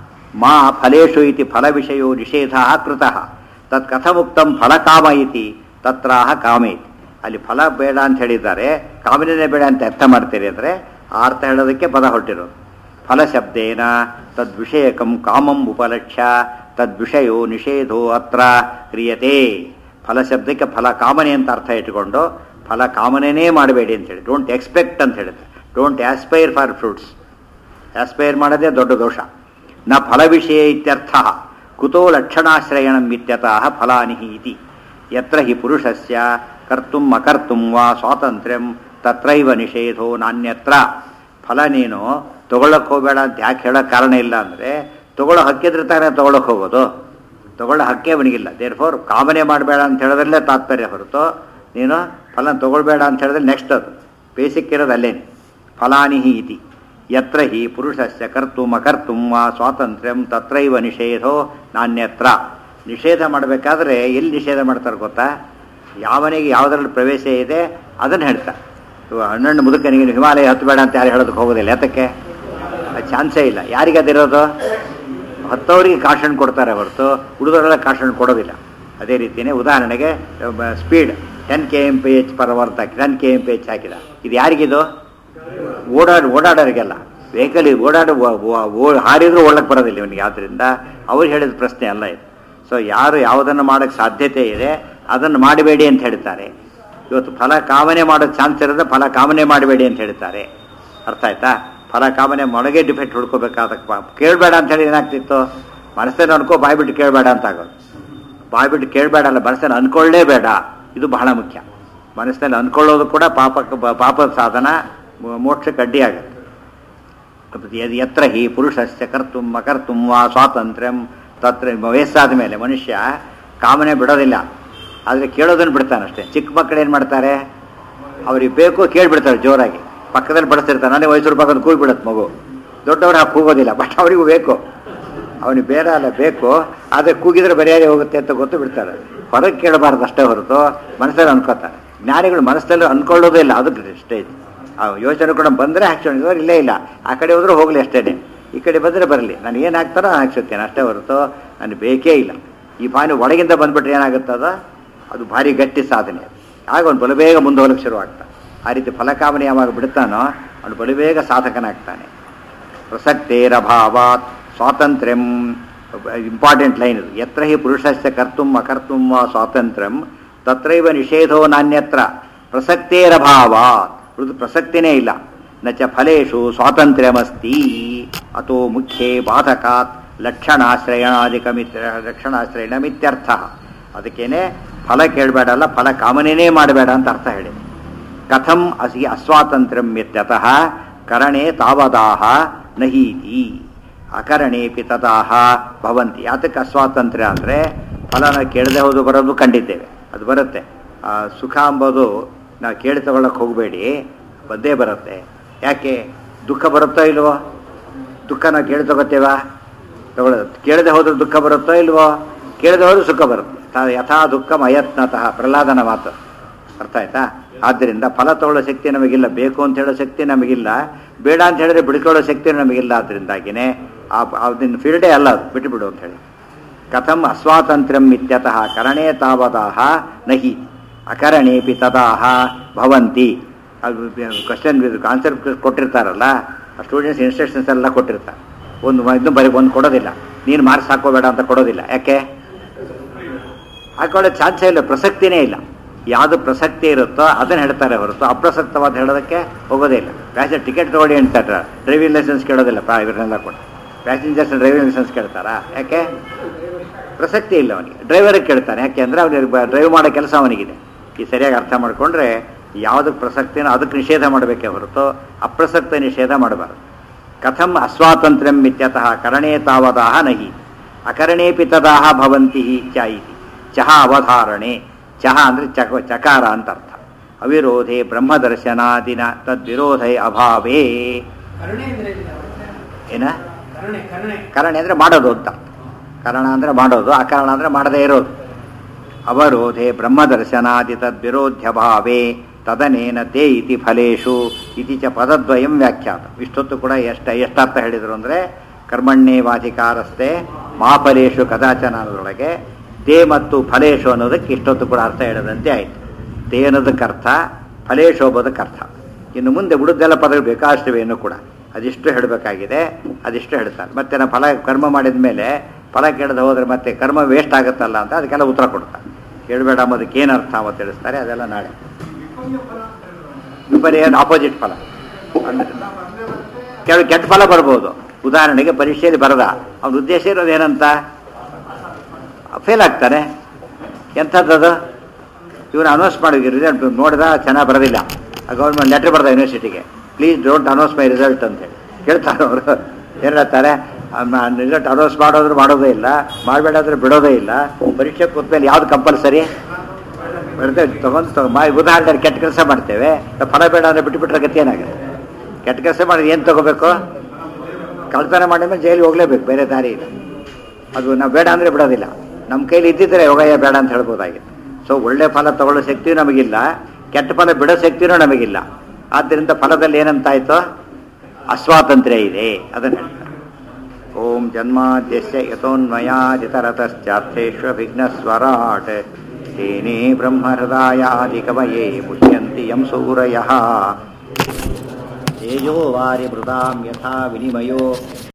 ಮಾ ಫಲೇಶು ಇತಿ ಫಲವಿಷಯೋ ನಿಷೇಧ ಕೃತಃ ತತ್ ಕಥಮುಕ್ತಂ ಫಲಕಾಮ ಇತಿ ತತ್ರಾಹ ಕಾಮೇತಿ ಅಲ್ಲಿ ಫಲ ಬೇಡ ಅಂತ ಹೇಳಿದ್ದಾರೆ ಕಾಮನೇ ಬೇಡ ಅಂತ ಅರ್ಥ ಮಾಡ್ತೀರಿ ಅಂದರೆ ಆ ಅರ್ಥ ಹೇಳೋದಕ್ಕೆ ಪದ ಹೊರಟಿರೋದು ಫಲಶಬ್ದೇನ ತದ್ವಿಷಯಕಂ ಕಾಮಂ ಉಪಲಕ್ಷ್ಯ ತದ್ವಿಷಯೋ ನಿಷೇಧೋ ಅತ್ರ ಕ್ರಿಯತೆ ಫಲಶಬ್ದಕ್ಕೆ ಫಲ ಕಾಮನೆ ಅಂತ ಅರ್ಥ ಇಟ್ಕೊಂಡು ಫಲ ಕಾಮನೆನೇ ಮಾಡಬೇಡಿ ಅಂತ ಹೇಳಿ ಡೋಂಟ್ ಎಕ್ಸ್ಪೆಕ್ಟ್ ಅಂತ ಹೇಳಿದ್ರೆ don't aspire for fruits aspire ಮಾಡೋದೇ ದೊಡ್ಡ ದೋಷ ನ ಫಲ ವಿಷಯ ಇತ್ಯರ್ಥ ಕುತೋ ಲಕ್ಷಣಾಶ್ರಯಣಂ ಇತ್ಯತಃ ಫಲಾನಿ ಇತಿ ಯತ್ರ ಹಿ ಪುರುಷಸ್ಯ ಕರ್ತುಂ ಅಕರ್ತುಂ ವಾ ಸ್ವಾತಂತ್ರ್ಯಂ ತತ್ರೈವ ನಿಷೇಧೋ ನಾನ್ಯತ್ರ ಫಲ ನೀನು ತಗೊಳ್ಳಕ್ಕೆ ಹೋಗಬೇಡ ಅಂತ ಯಾಕೆ ಹೇಳೋಕ್ಕೆ ಕಾರಣ ಇಲ್ಲ ಅಂದರೆ ತಗೊಳ್ಳೋ ಹಕ್ಕಿದ್ರೆ ತಾನೇ ತಗೊಳ್ಳೋಕೆ ಹೋಗೋದು ತಗೊಳ್ಳೋ ಹಕ್ಕೇ ಅವನಿಗಿಲ್ಲ ದೇರ್ ಫೋರ್ ಕಾಮನೆ ಮಾಡಬೇಡ ಅಂತ ಹೇಳೋದ್ರಲ್ಲೇ ತಾತ್ಪರ್ಯ ಹೊರತು ನೀನು ಫಲ ತಗೊಳ್ಬೇಡ ಅಂತ ಹೇಳಿದ್ರೆ ನೆಕ್ಸ್ಟ್ ಅದು ಬೇಸಿಕ್ ಇರೋದು ಅಲ್ಲೇನೆ ಫಲಾನಿ ಇತಿ ಯತ್ರ ಹಿ ಪುರುಷಸ್ಯ ಕರ್ತುಂ ಅಕರ್ತುಂ ವಾ ಸ್ವಾತಂತ್ರ್ಯಂ ತತ್ರೈವ ನಿಷೇಧೋ ನಾನ್ಯತ್ರ ನಿಷೇಧ ಮಾಡಬೇಕಾದ್ರೆ ಎಲ್ಲಿ ನಿಷೇಧ ಮಾಡ್ತಾರೆ ಗೊತ್ತಾ ಯಾವನಿಗೆ ಯಾವುದರಲ್ಲಿ ಪ್ರವೇಶ ಇದೆ ಅದನ್ನು ಹೇಳ್ತಾರೆ ಇವಾಗ ಹಣ್ಣು ಮುದುಕನಿಗೆ ನೀವು ಹಿಮಾಲಯ ಹತ್ತಬೇಡ ಅಂತ ಯಾರು ಹೇಳೋದಕ್ಕೆ ಹೋಗೋದಿಲ್ಲ ಯಾತಕ್ಕೆ ಚಾನ್ಸೇ ಇಲ್ಲ ಯಾರಿಗೆ ಅದಿರೋದು ಹತ್ತವರಿಗೆ ಕಾಶನ್ ಕೊಡ್ತಾರೆ ಹೊರತು ಉಳಿದವರೆಲ್ಲ ಕಾಶನ್ ಕೊಡೋದಿಲ್ಲ ಅದೇ ರೀತಿಯೇ ಉದಾಹರಣೆಗೆ speed ten K M P H per worth ಹಾಕಿ ten K M P H ಹಾಕಿದ ಇದು ಯಾರಿಗಿದು ಓಡಾಡ್ ಓಡಾಡೋರಿಗೆಲ್ಲ ವೆಹಿಕಲ್ ಓಡಾಡ ಹಾರಿದ್ರೂ ಓಡಕ್ಕೆ ಬರೋದಿಲ್ಲ ಇವನಿಗೆ ಆದ್ದರಿಂದ ಅವ್ರು ಹೇಳಿದ ಪ್ರಶ್ನೆ ಅಲ್ಲ ಇದು ಸೊ ಯಾರು ಯಾವುದನ್ನು ಮಾಡೋಕ್ಕೆ ಸಾಧ್ಯತೆ ಇದೆ ಅದನ್ನು ಮಾಡಬೇಡಿ ಅಂತ ಹೇಳ್ತಾರೆ ಇವತ್ತು ಫಲ ಕಾಮನೆ ಮಾಡೋ ಚಾನ್ಸ್ ಇರೋದ್ರೆ ಫಲ ಕಾಮನೆ ಮಾಡಬೇಡಿ ಅಂತ ಹೇಳ್ತಾರೆ ಅರ್ಥ ಆಯ್ತಾ ಫಲ ಕಾಮನೆ ಮೊಳಗೆ ಡಿಫೆಕ್ಟ್ ಹುಡ್ಕೋಬೇಕಾದ ಕೇಳಬೇಡ ಅಂತ ಹೇಳಿ ಏನಾಗ್ತಿತ್ತು ಮನಸ್ಸನ್ನು ಅನ್ಕೋ ಬಾಯ್ಬಿಟ್ಟು ಕೇಳಬೇಡ ಅಂತ ಆಗೋದು ಬಾಯ್ಬಿಟ್ಟು ಕೇಳಬೇಡ ಅಲ್ಲ ಮನಸ್ಸನ್ನು ಅನ್ಕೊಳ್ಳೇಬೇಡ ಇದು ಬಹಳ ಮುಖ್ಯ ಮನಸ್ಸಿನಲ್ಲಿ ಅನ್ಕೊಳ್ಳೋದು ಕೂಡ ಪಾಪಕ್ಕೆ ಬ- ಪಾಪದ ಸಾಧನ ಮೋ- ಮೋಕ್ಷಕ್ಕೆ ಅಡ್ಡಿಯಾಗುತ್ತೆ ಯದ್ ಯತ್ರ ಹಿ ಪುರುಷಸ್ಯ ಕರ್ತುಂ ಅಕರ್ತುಂ ವಾ ಸ್ವಾತಂತ್ರ್ಯಂ ತತ್ರ ವಯಸ್ಸಾದ ಮೇಲೆ ಮನುಷ್ಯ ಕಾಮನೆ ಬಿಡೋದಿಲ್ಲ ಆದರೆ ಕೇಳೋದನ್ನು ಬಿಡ್ತಾನೆ ಅಷ್ಟೇ ಚಿಕ್ಕ ಮಕ್ಕಳು ಏನು ಮಾಡ್ತಾರೆ ಅವ್ರಿಗೆ ಬೇಕು ಕೇಳಿಬಿಡ್ತಾರೆ ಜೋರಾಗಿ ಪಕ್ಕದಲ್ಲಿ ಬಡಿಸ್ತಿರ್ತಾನೆ ನಾನೇ ಮೈಸೂರು ಪಕ್ಕದ ಕೂಗಿ ಬಿಡುತ್ತೆ ಮಗು ದೊಡ್ಡವ್ರು ಹಾಕಿ ಕೂಗೋದಿಲ್ಲ ಬಟ್ ಅವರಿಗೂ ಬೇಕು ಅವನಿಗೆ ಬೇರೆ ಅಲ್ಲ ಬೇಕು ಆದರೆ ಕೂಗಿದ್ರೆ ಬರೆಯಾರಿ ಹೋಗುತ್ತೆ ಅಂತ ಗೊತ್ತು ಬಿಡ್ತಾರೆ ಹೊರಗೆ ಕೇಳಬಾರ್ದು ಅಷ್ಟೇ ಹೊರತು ಮನಸ್ಸಲ್ಲಿ ಅನ್ಕೋತಾರೆ ಜ್ಞಾನಿಗಳು ಮನಸ್ಸಲ್ಲಿ ಅನ್ಕೊಳ್ಳೋದೇ ಇಲ್ಲ ಅದಕ್ಕೆ ಸ್ಟೇಜ್ ಆ ಯೋಚನೆ ಕೂಡ ಬಂದರೆ ಹಾಕ್ಸ್ಕೊಂಡಿದ್ರು ಇಲ್ಲೇ ಇಲ್ಲ ಆ ಕಡೆ ಹೋದ್ರೆ ಹೋಗಲಿ ಅಷ್ಟೇ ಈ ಕಡೆ ಬಂದರೆ ಬರಲಿ ನಾನು ಏನು ಹಾಕ್ತಾರೋ ಹಾಕ್ಸುತ್ತೇನೆ ಅಷ್ಟೇ ಹೊರತು ನನಗೆ ಬೇಕೇ ಇಲ್ಲ ಈ ಪಾನಿ ಒಳಗಿಂದ ಬಂದ್ಬಿಟ್ರೆ ಏನಾಗುತ್ತದ ಅದು ಭಾರಿ ಗಟ್ಟಿ ಸಾಧನೆ ಅದು. ಆಗ ಅವನು ಬಲಬೇಗ ಮುಂದೆ ಹೋಗಲಿಕ್ಕೆ ಶುರುವಾಗ್ತಾನೆ ಆ ರೀತಿ ಫಲಕಾಮನೆ ಯಾವಾಗ ಬಿಡ್ತಾನೋ ಅವನು ಬಲಬೇಗ ಸಾಧಕನಾಗ್ತಾನೆ ಪ್ರಸಕ್ತೇರಭಾವಾತ್ ಸ್ವಾತಂತ್ರ್ಯಂ ಇಂಪಾರ್ಟೆಂಟ್ ಲೈನ್ ಇದು ಯತ್ರ ಹಿ ಪುರುಷಸ್ಯ ಕರ್ತುಂ ಅಕರ್ತುಂ ವಾ ಸ್ವಾತಂತ್ರ್ಯಂ ತತ್ರೈವ ನಿಷೇಧೋ ನಾನ್ಯತ್ರ ಪ್ರಸಕ್ತೇರಭಾವ ಇದು ಪ್ರಸಕ್ತಿನೇ ಇಲ್ಲ ನ ಚ ಫಲೇಶು ಸ್ವಾತಂತ್ರ್ಯಮಸ್ತಿ ಅಥೋ ಮುಖ್ಯೇ ಬಾಧಕಾತ್ ಲಕ್ಷಣಾಶ್ರಯಣಾಧಿಕಮಿತ್ರ ಲಕ್ಷಣಾಶ್ರಯಣಮಿತ್ಯರ್ಥ ಅದಕ್ಕೇನೆ ಫಲ ಕೇಳಬೇಡಲ್ಲ ಫಲ ಕಾಮನೇನೇ ಮಾಡಬೇಡ ಅಂತ ಅರ್ಥ ಹೇಳಿ ಕಥಂ ಅಸಿ ಅಸ್ವಾತಂತ್ರ್ಯಂ ಇತ್ಯತಃ ಕರಣೆ ತಾವದಾಹ ನಹೀತಿ ಅಕರಣೇಪಿ ತದಾಹ ಭವಂತಿ ಯಾತಕ್ಕೆ ಅಸ್ವಾತಂತ್ರ್ಯ ಅಂದರೆ ಫಲನ ಕೇಳದೆ ಹೋದು ಬರೋದು ಕಂಡಿದ್ದೇವೆ ಅದು ಬರುತ್ತೆ ಆ ಸುಖ ಅಂಬೋದು ನಾವು ಕೇಳಿ ತಗೊಳ್ಳೋಕೆ ಹೋಗಬೇಡಿ ಬಂದೇ ಬರುತ್ತೆ ಯಾಕೆ ದುಃಖ ಬರುತ್ತೋ ಇಲ್ವೋ ದುಃಖ ನಾವು ಕೇಳಿ ತಗೋತೇವಾ ತಗೊಳ್ಳೋದು ಕೇಳದೆ ಹೋದ್ರೆ ದುಃಖ ಬರುತ್ತೋ ಇಲ್ವೋ ಕೇಳದೆ ಹೋದ್ರೆ ಸುಖ ಬರುತ್ತೆ ತ- ಯಥಾ ದುಃಖ ಅಯತ್ನತಃ ಪ್ರಹ್ಲಾದನ ಮಾತು ಅರ್ಥ ಆಯ್ತಾ ಆದ್ದರಿಂದ ಫಲ ತಗೊಳ್ಳೋ ಶಕ್ತಿ ನಮಗಿಲ್ಲ ಬೇಕು ಅಂತ ಹೇಳೋ ಶಕ್ತಿ ನಮಗಿಲ್ಲ ಬೇಡ ಅಂತ ಹೇಳಿದ್ರೆ ಬಿಡ್ಕೊಳ್ಳೋ ಶಕ್ತಿ ನಮಗಿಲ್ಲ ಅದರಿಂದಾಗಿನೇ ಆ ಅದನ್ನ ಫೀಲ್ಡೇ ಅಲ್ಲ ಅದು ಬಿಟ್ಟುಬಿಡು ಅಂತ ಹೇಳಿ ಕಥಂ ಅಸ್ವಾತಂತ್ರ್ಯಂ ಇತ್ಯತಃ ಕರಣೇ ತಾವದಾಹ ನಹಿ ಅಕರಣೇಪಿ ತದಾಹ ಭವಂತಿ ಅದು ಕ್ವಶನ್ ಆನ್ಸರ್ ಕೊಟ್ಟಿರ್ತಾರಲ್ಲ ಸ್ಟೂಡೆಂಟ್ಸ್ ಇನ್ಸ್ಟ್ರಕ್ಷನ್ಸ್ ಎಲ್ಲ ಕೊಟ್ಟಿರ್ತಾರೆ ಒಂದು ಇದನ್ನು ಬರೀ ಒಂದು ಕೊಡೋದಿಲ್ಲ ನೀನು ಮಾರ್ಕ್ಸ್ ಹಾಕೋಬೇಡ ಅಂತ ಕೊಡೋದಿಲ್ಲ ಯಾಕೆ ಹಾಕೊಳ್ಳೋ ಚಾನ್ಸೇ ಇಲ್ಲ ಪ್ರಸಕ್ತಿನೇ ಇಲ್ಲ ಯಾವುದು ಪ್ರಸಕ್ತಿ ಇರುತ್ತೋ ಅದನ್ನು ಹೇಳ್ತಾರೆ ಹೊರತು ಅಪ್ರಸಕ್ತವಾದ ಹೇಳೋದಕ್ಕೆ ಹೋಗೋದೇ ಇಲ್ಲ ಪ್ಯಾಸೆಂಜರ್ ಟಿಕೆಟ್ ತೊಗೊಳ್ಳಿ ಅಂತಾರೆ ಡ್ರೈವಿಂಗ್ ಲೈಸೆನ್ಸ್ ಕೇಳೋದಿಲ್ಲ ಪ್ರಾ ಇವರನ್ನೆಲ್ಲ ಕೊಟ್ಟು ಪ್ಯಾಸೆಂಜರ್ಸ್ ಡ್ರೈವಿಂಗ್ ಲೈಸೆನ್ಸ್ ಕೇಳ್ತಾರಾ ಯಾಕೆ ಪ್ರಸಕ್ತಿ ಇಲ್ಲ ಅವನಿಗೆ ಡ್ರೈವರಿಗೆ ಕೇಳ್ತಾನೆ ಯಾಕೆ ಅಂದರೆ ಅವನಿಗೆ ಡ್ರೈವ್ ಮಾಡೋ ಕೆಲಸ ಅವನಿಗಿದೆ ಈ ಸರಿಯಾಗಿ ಅರ್ಥ ಮಾಡಿಕೊಂಡ್ರೆ ಯಾವುದಕ್ಕೆ ಪ್ರಸಕ್ತಿನೋ ಅದಕ್ಕೆ ನಿಷೇಧ ಮಾಡಬೇಕೇ ಹೊರತು ಅಪ್ರಸಕ್ತ ನಿಷೇಧ ಮಾಡಬಾರದು ಕಥಂ ಅಸ್ವಾತಂತ್ರ್ಯಂ ಇತ್ಯತಃ ಕರಣೇ ತಾವದಾಹ ನಹಿ ಅಕರಣೇಪಿ ತದಾಹ ಭವಂತಿ ಚ ಇತಿ ಚಹ ಅವಧಾರಣೆ ಚಹ ಅಂದರೆ ಚಕ ಚಕಾರ ಅಂತ ಅರ್ಥ ಅವಿರೋಧೆ ಬ್ರಹ್ಮದರ್ಶನಾದಿನ ತದ್ವಿರೋಧೆ ಅಭಾವೇ ಕರುಣೆ ಅಂದ್ರೆ ಏನಿದೆ? ಏನ ಕರುಣೆ ಕರುಣೆ ಕರಣೆ ಅಂದರೆ ಮಾಡೋದು ಅಂತ ಕರಣ ಅಂದರೆ ಮಾಡೋದು ಅಕರಣ ಅಂದರೆ ಮಾಡದೇ ಇರೋದು ಅವರೋಧೆ ಬ್ರಹ್ಮದರ್ಶನಾದಿ ತದ್ವಿರೋಧ್ಯಭಾವೇ ತದನೇನ ತೇ ಇತಿ ಫಲೇಶು ಇತಿ ಚ ಪದದ್ವಯಂ ವ್ಯಾಖ್ಯಾತ ಇಷ್ಟೊತ್ತು ಕೂಡ ಎಷ್ಟು ಎಷ್ಟರ್ಥ ಹೇಳಿದರು ಅಂದರೆ ಕರ್ಮಣ್ಯೇ ವಾಧಿಕಾರಸ್ಥೆ ಮಾಫಲೇಶು ಕದಾಚನ ಅನ್ನೋದ್ರೊಳಗೆ ತೇ ಮತ್ತು ಫಲೇಶು ಅನ್ನೋದಕ್ಕೆ ಇಷ್ಟೊತ್ತು ಕೂಡ ಅರ್ಥ ಹೇಳದಂತೆ ಆಯಿತು ತೇ ಅನ್ನೋದಕ್ಕೆ ಅರ್ಥ ಫಲೇಶು ಅನ್ನೋದಕ್ಕೆ ಅರ್ಥ ಇನ್ನು ಮುಂದೆ ಉಳಿದೆಲ್ಲ ಪದಗಳು ಬೇಕಾಷ್ಟಿವೆ ಇನ್ನೂ ಕೂಡ ಅದಿಷ್ಟು ಹೇಳಬೇಕಾಗಿದೆ ಅದಿಷ್ಟು ಹೇಳ್ತಾರೆ ಮತ್ತೆ ನಾವು ಫಲ ಕರ್ಮ ಮಾಡಿದ ಮೇಲೆ ಫಲ ಕೇಳದೆ ಹೋದರೆ ಮತ್ತೆ ಕರ್ಮ ವೇಸ್ಟ್ ಆಗುತ್ತಲ್ಲ ಅಂತ ಅದಕ್ಕೆಲ್ಲ ಉತ್ತರ ಕೊಡ್ತಾರೆ ಕೇಳಬೇಡ ಅನ್ನೋದಕ್ಕೆ ಏನು ಅರ್ಥ ಅಂತ ತಿಳಿಸ್ತಾರೆ ಅದೆಲ್ಲ ನಾಳೆ ವಿಪರ್ಯ ಆಪೋಸಿಟ್ ಫಲ ಅಂದ್ರೆ ಕೆಲವು ಕೆಟ್ಟ ಫಲ ಬರ್ಬೋದು ಉದಾಹರಣೆಗೆ ಪರೀಕ್ಷೆಯಲ್ಲಿ ಬರದ ಅವನ ಉದ್ದೇಶ ಇರೋದು ಏನಂತ ಫೇಲ್ ಆಗ್ತಾನೆ ಎಂಥದ್ದದು ಇವನು ಅನೌನ್ಸ್ ಮಾಡಿದ್ವಿ ರಿಸಲ್ಟ್ ನೋಡಿದ ಚೆನ್ನಾಗಿ ಬರೋದಿಲ್ಲ ಗೌರ್ಮೆಂಟ್ ಲೆಟ್ರ್ ಬರ್ದ ಯೂನಿವರ್ಸಿಟಿಗೆ please don't announce my result ಅಂತೇಳಿ ಕೇಳ್ತಾರೆ ಅವರು ಏನು ಹೇಳ್ತಾರೆ ರಿಸಲ್ಟ್ ಅನೌನ್ಸ್ ಮಾಡೋದ್ರು ಮಾಡೋದೇ ಇಲ್ಲ ಮಾಡಬೇಡಾದ್ರೆ ಬಿಡೋದೇ ಇಲ್ಲ ಪರೀಕ್ಷೆ ಕೂತ್ಮೇಲೆ ಯಾವ್ದು ಕಂಪಲ್ಸರಿ ಬರ್ತೇವೆ ತಗೊಂಡು ತಗೊ ಮಾ ಉದಾಹರಣೆ ಕೆಟ್ಟ ಕೆಲಸ ಮಾಡ್ತೇವೆ ಫಲ ಬೇಡ ಅಂದರೆ ಬಿಟ್ಟುಬಿಟ್ರೆ ಗತಿ ಏನಾಗುತ್ತೆ ಕೆಟ್ಟ ಕೆಲಸ ಮಾಡಿದ್ರೆ ಏನು ತಗೋಬೇಕು ಕಳ್ತನ ಮಾಡಿದ್ಮೇಲೆ ಜೈಲಿಗೆ ಹೋಗ್ಲೇಬೇಕು ಬೇರೆ ದಾರಿ ಇಲ್ಲ ಅದು ನಾವು ಬೇಡ ಅಂದರೆ ಬಿಡೋದಿಲ್ಲ ನಮ್ಮ ಕೈಲಿ ಇದ್ದಿದ್ರೆ ಯೋಗಯ್ಯ ಬೇಡ ಅಂತ ಹೇಳ್ಬೋದಾಗಿತ್ತು ಸೊ ಒಳ್ಳೆ ಫಲ ತಗೊಳ್ಳೋ ಶಕ್ತಿಯೂ ನಮಗಿಲ್ಲ ಕೆಟ್ಟ ಫಲ ಬಿಡೋ ಶಕ್ತಿಯೂ ನಮಗಿಲ್ಲ ಆದ್ದರಿಂದ ಫಲದಲ್ಲಿ ಏನಂತಾಯ್ತು ಅಸ್ವಾತಂತ್ರ್ಯ ಇದೆ ಅದನ್ನು ಹೇಳ್ತಾರೆ ಓಂ ಜನ್ಮಾದ್ಯಸ್ಯ ಯಥೋನ್ಮಯಾದಿತರತಶ್ಚಾರ್ಥೇಷ್ವಭಿಘ್ನಸ್ವರಾಟ್ ತೇನೇ ಬ್ರಹ್ಮಹೃದಾಯಾದಿಕವಯೇ ಮುಹ್ಯಂತಿ ಯಂ ಸೂರಯಃ ತೇಜೋ ವಾರಿ ಮೃತಾಂ ಯಥಾ ವಿನಿಮಯೋ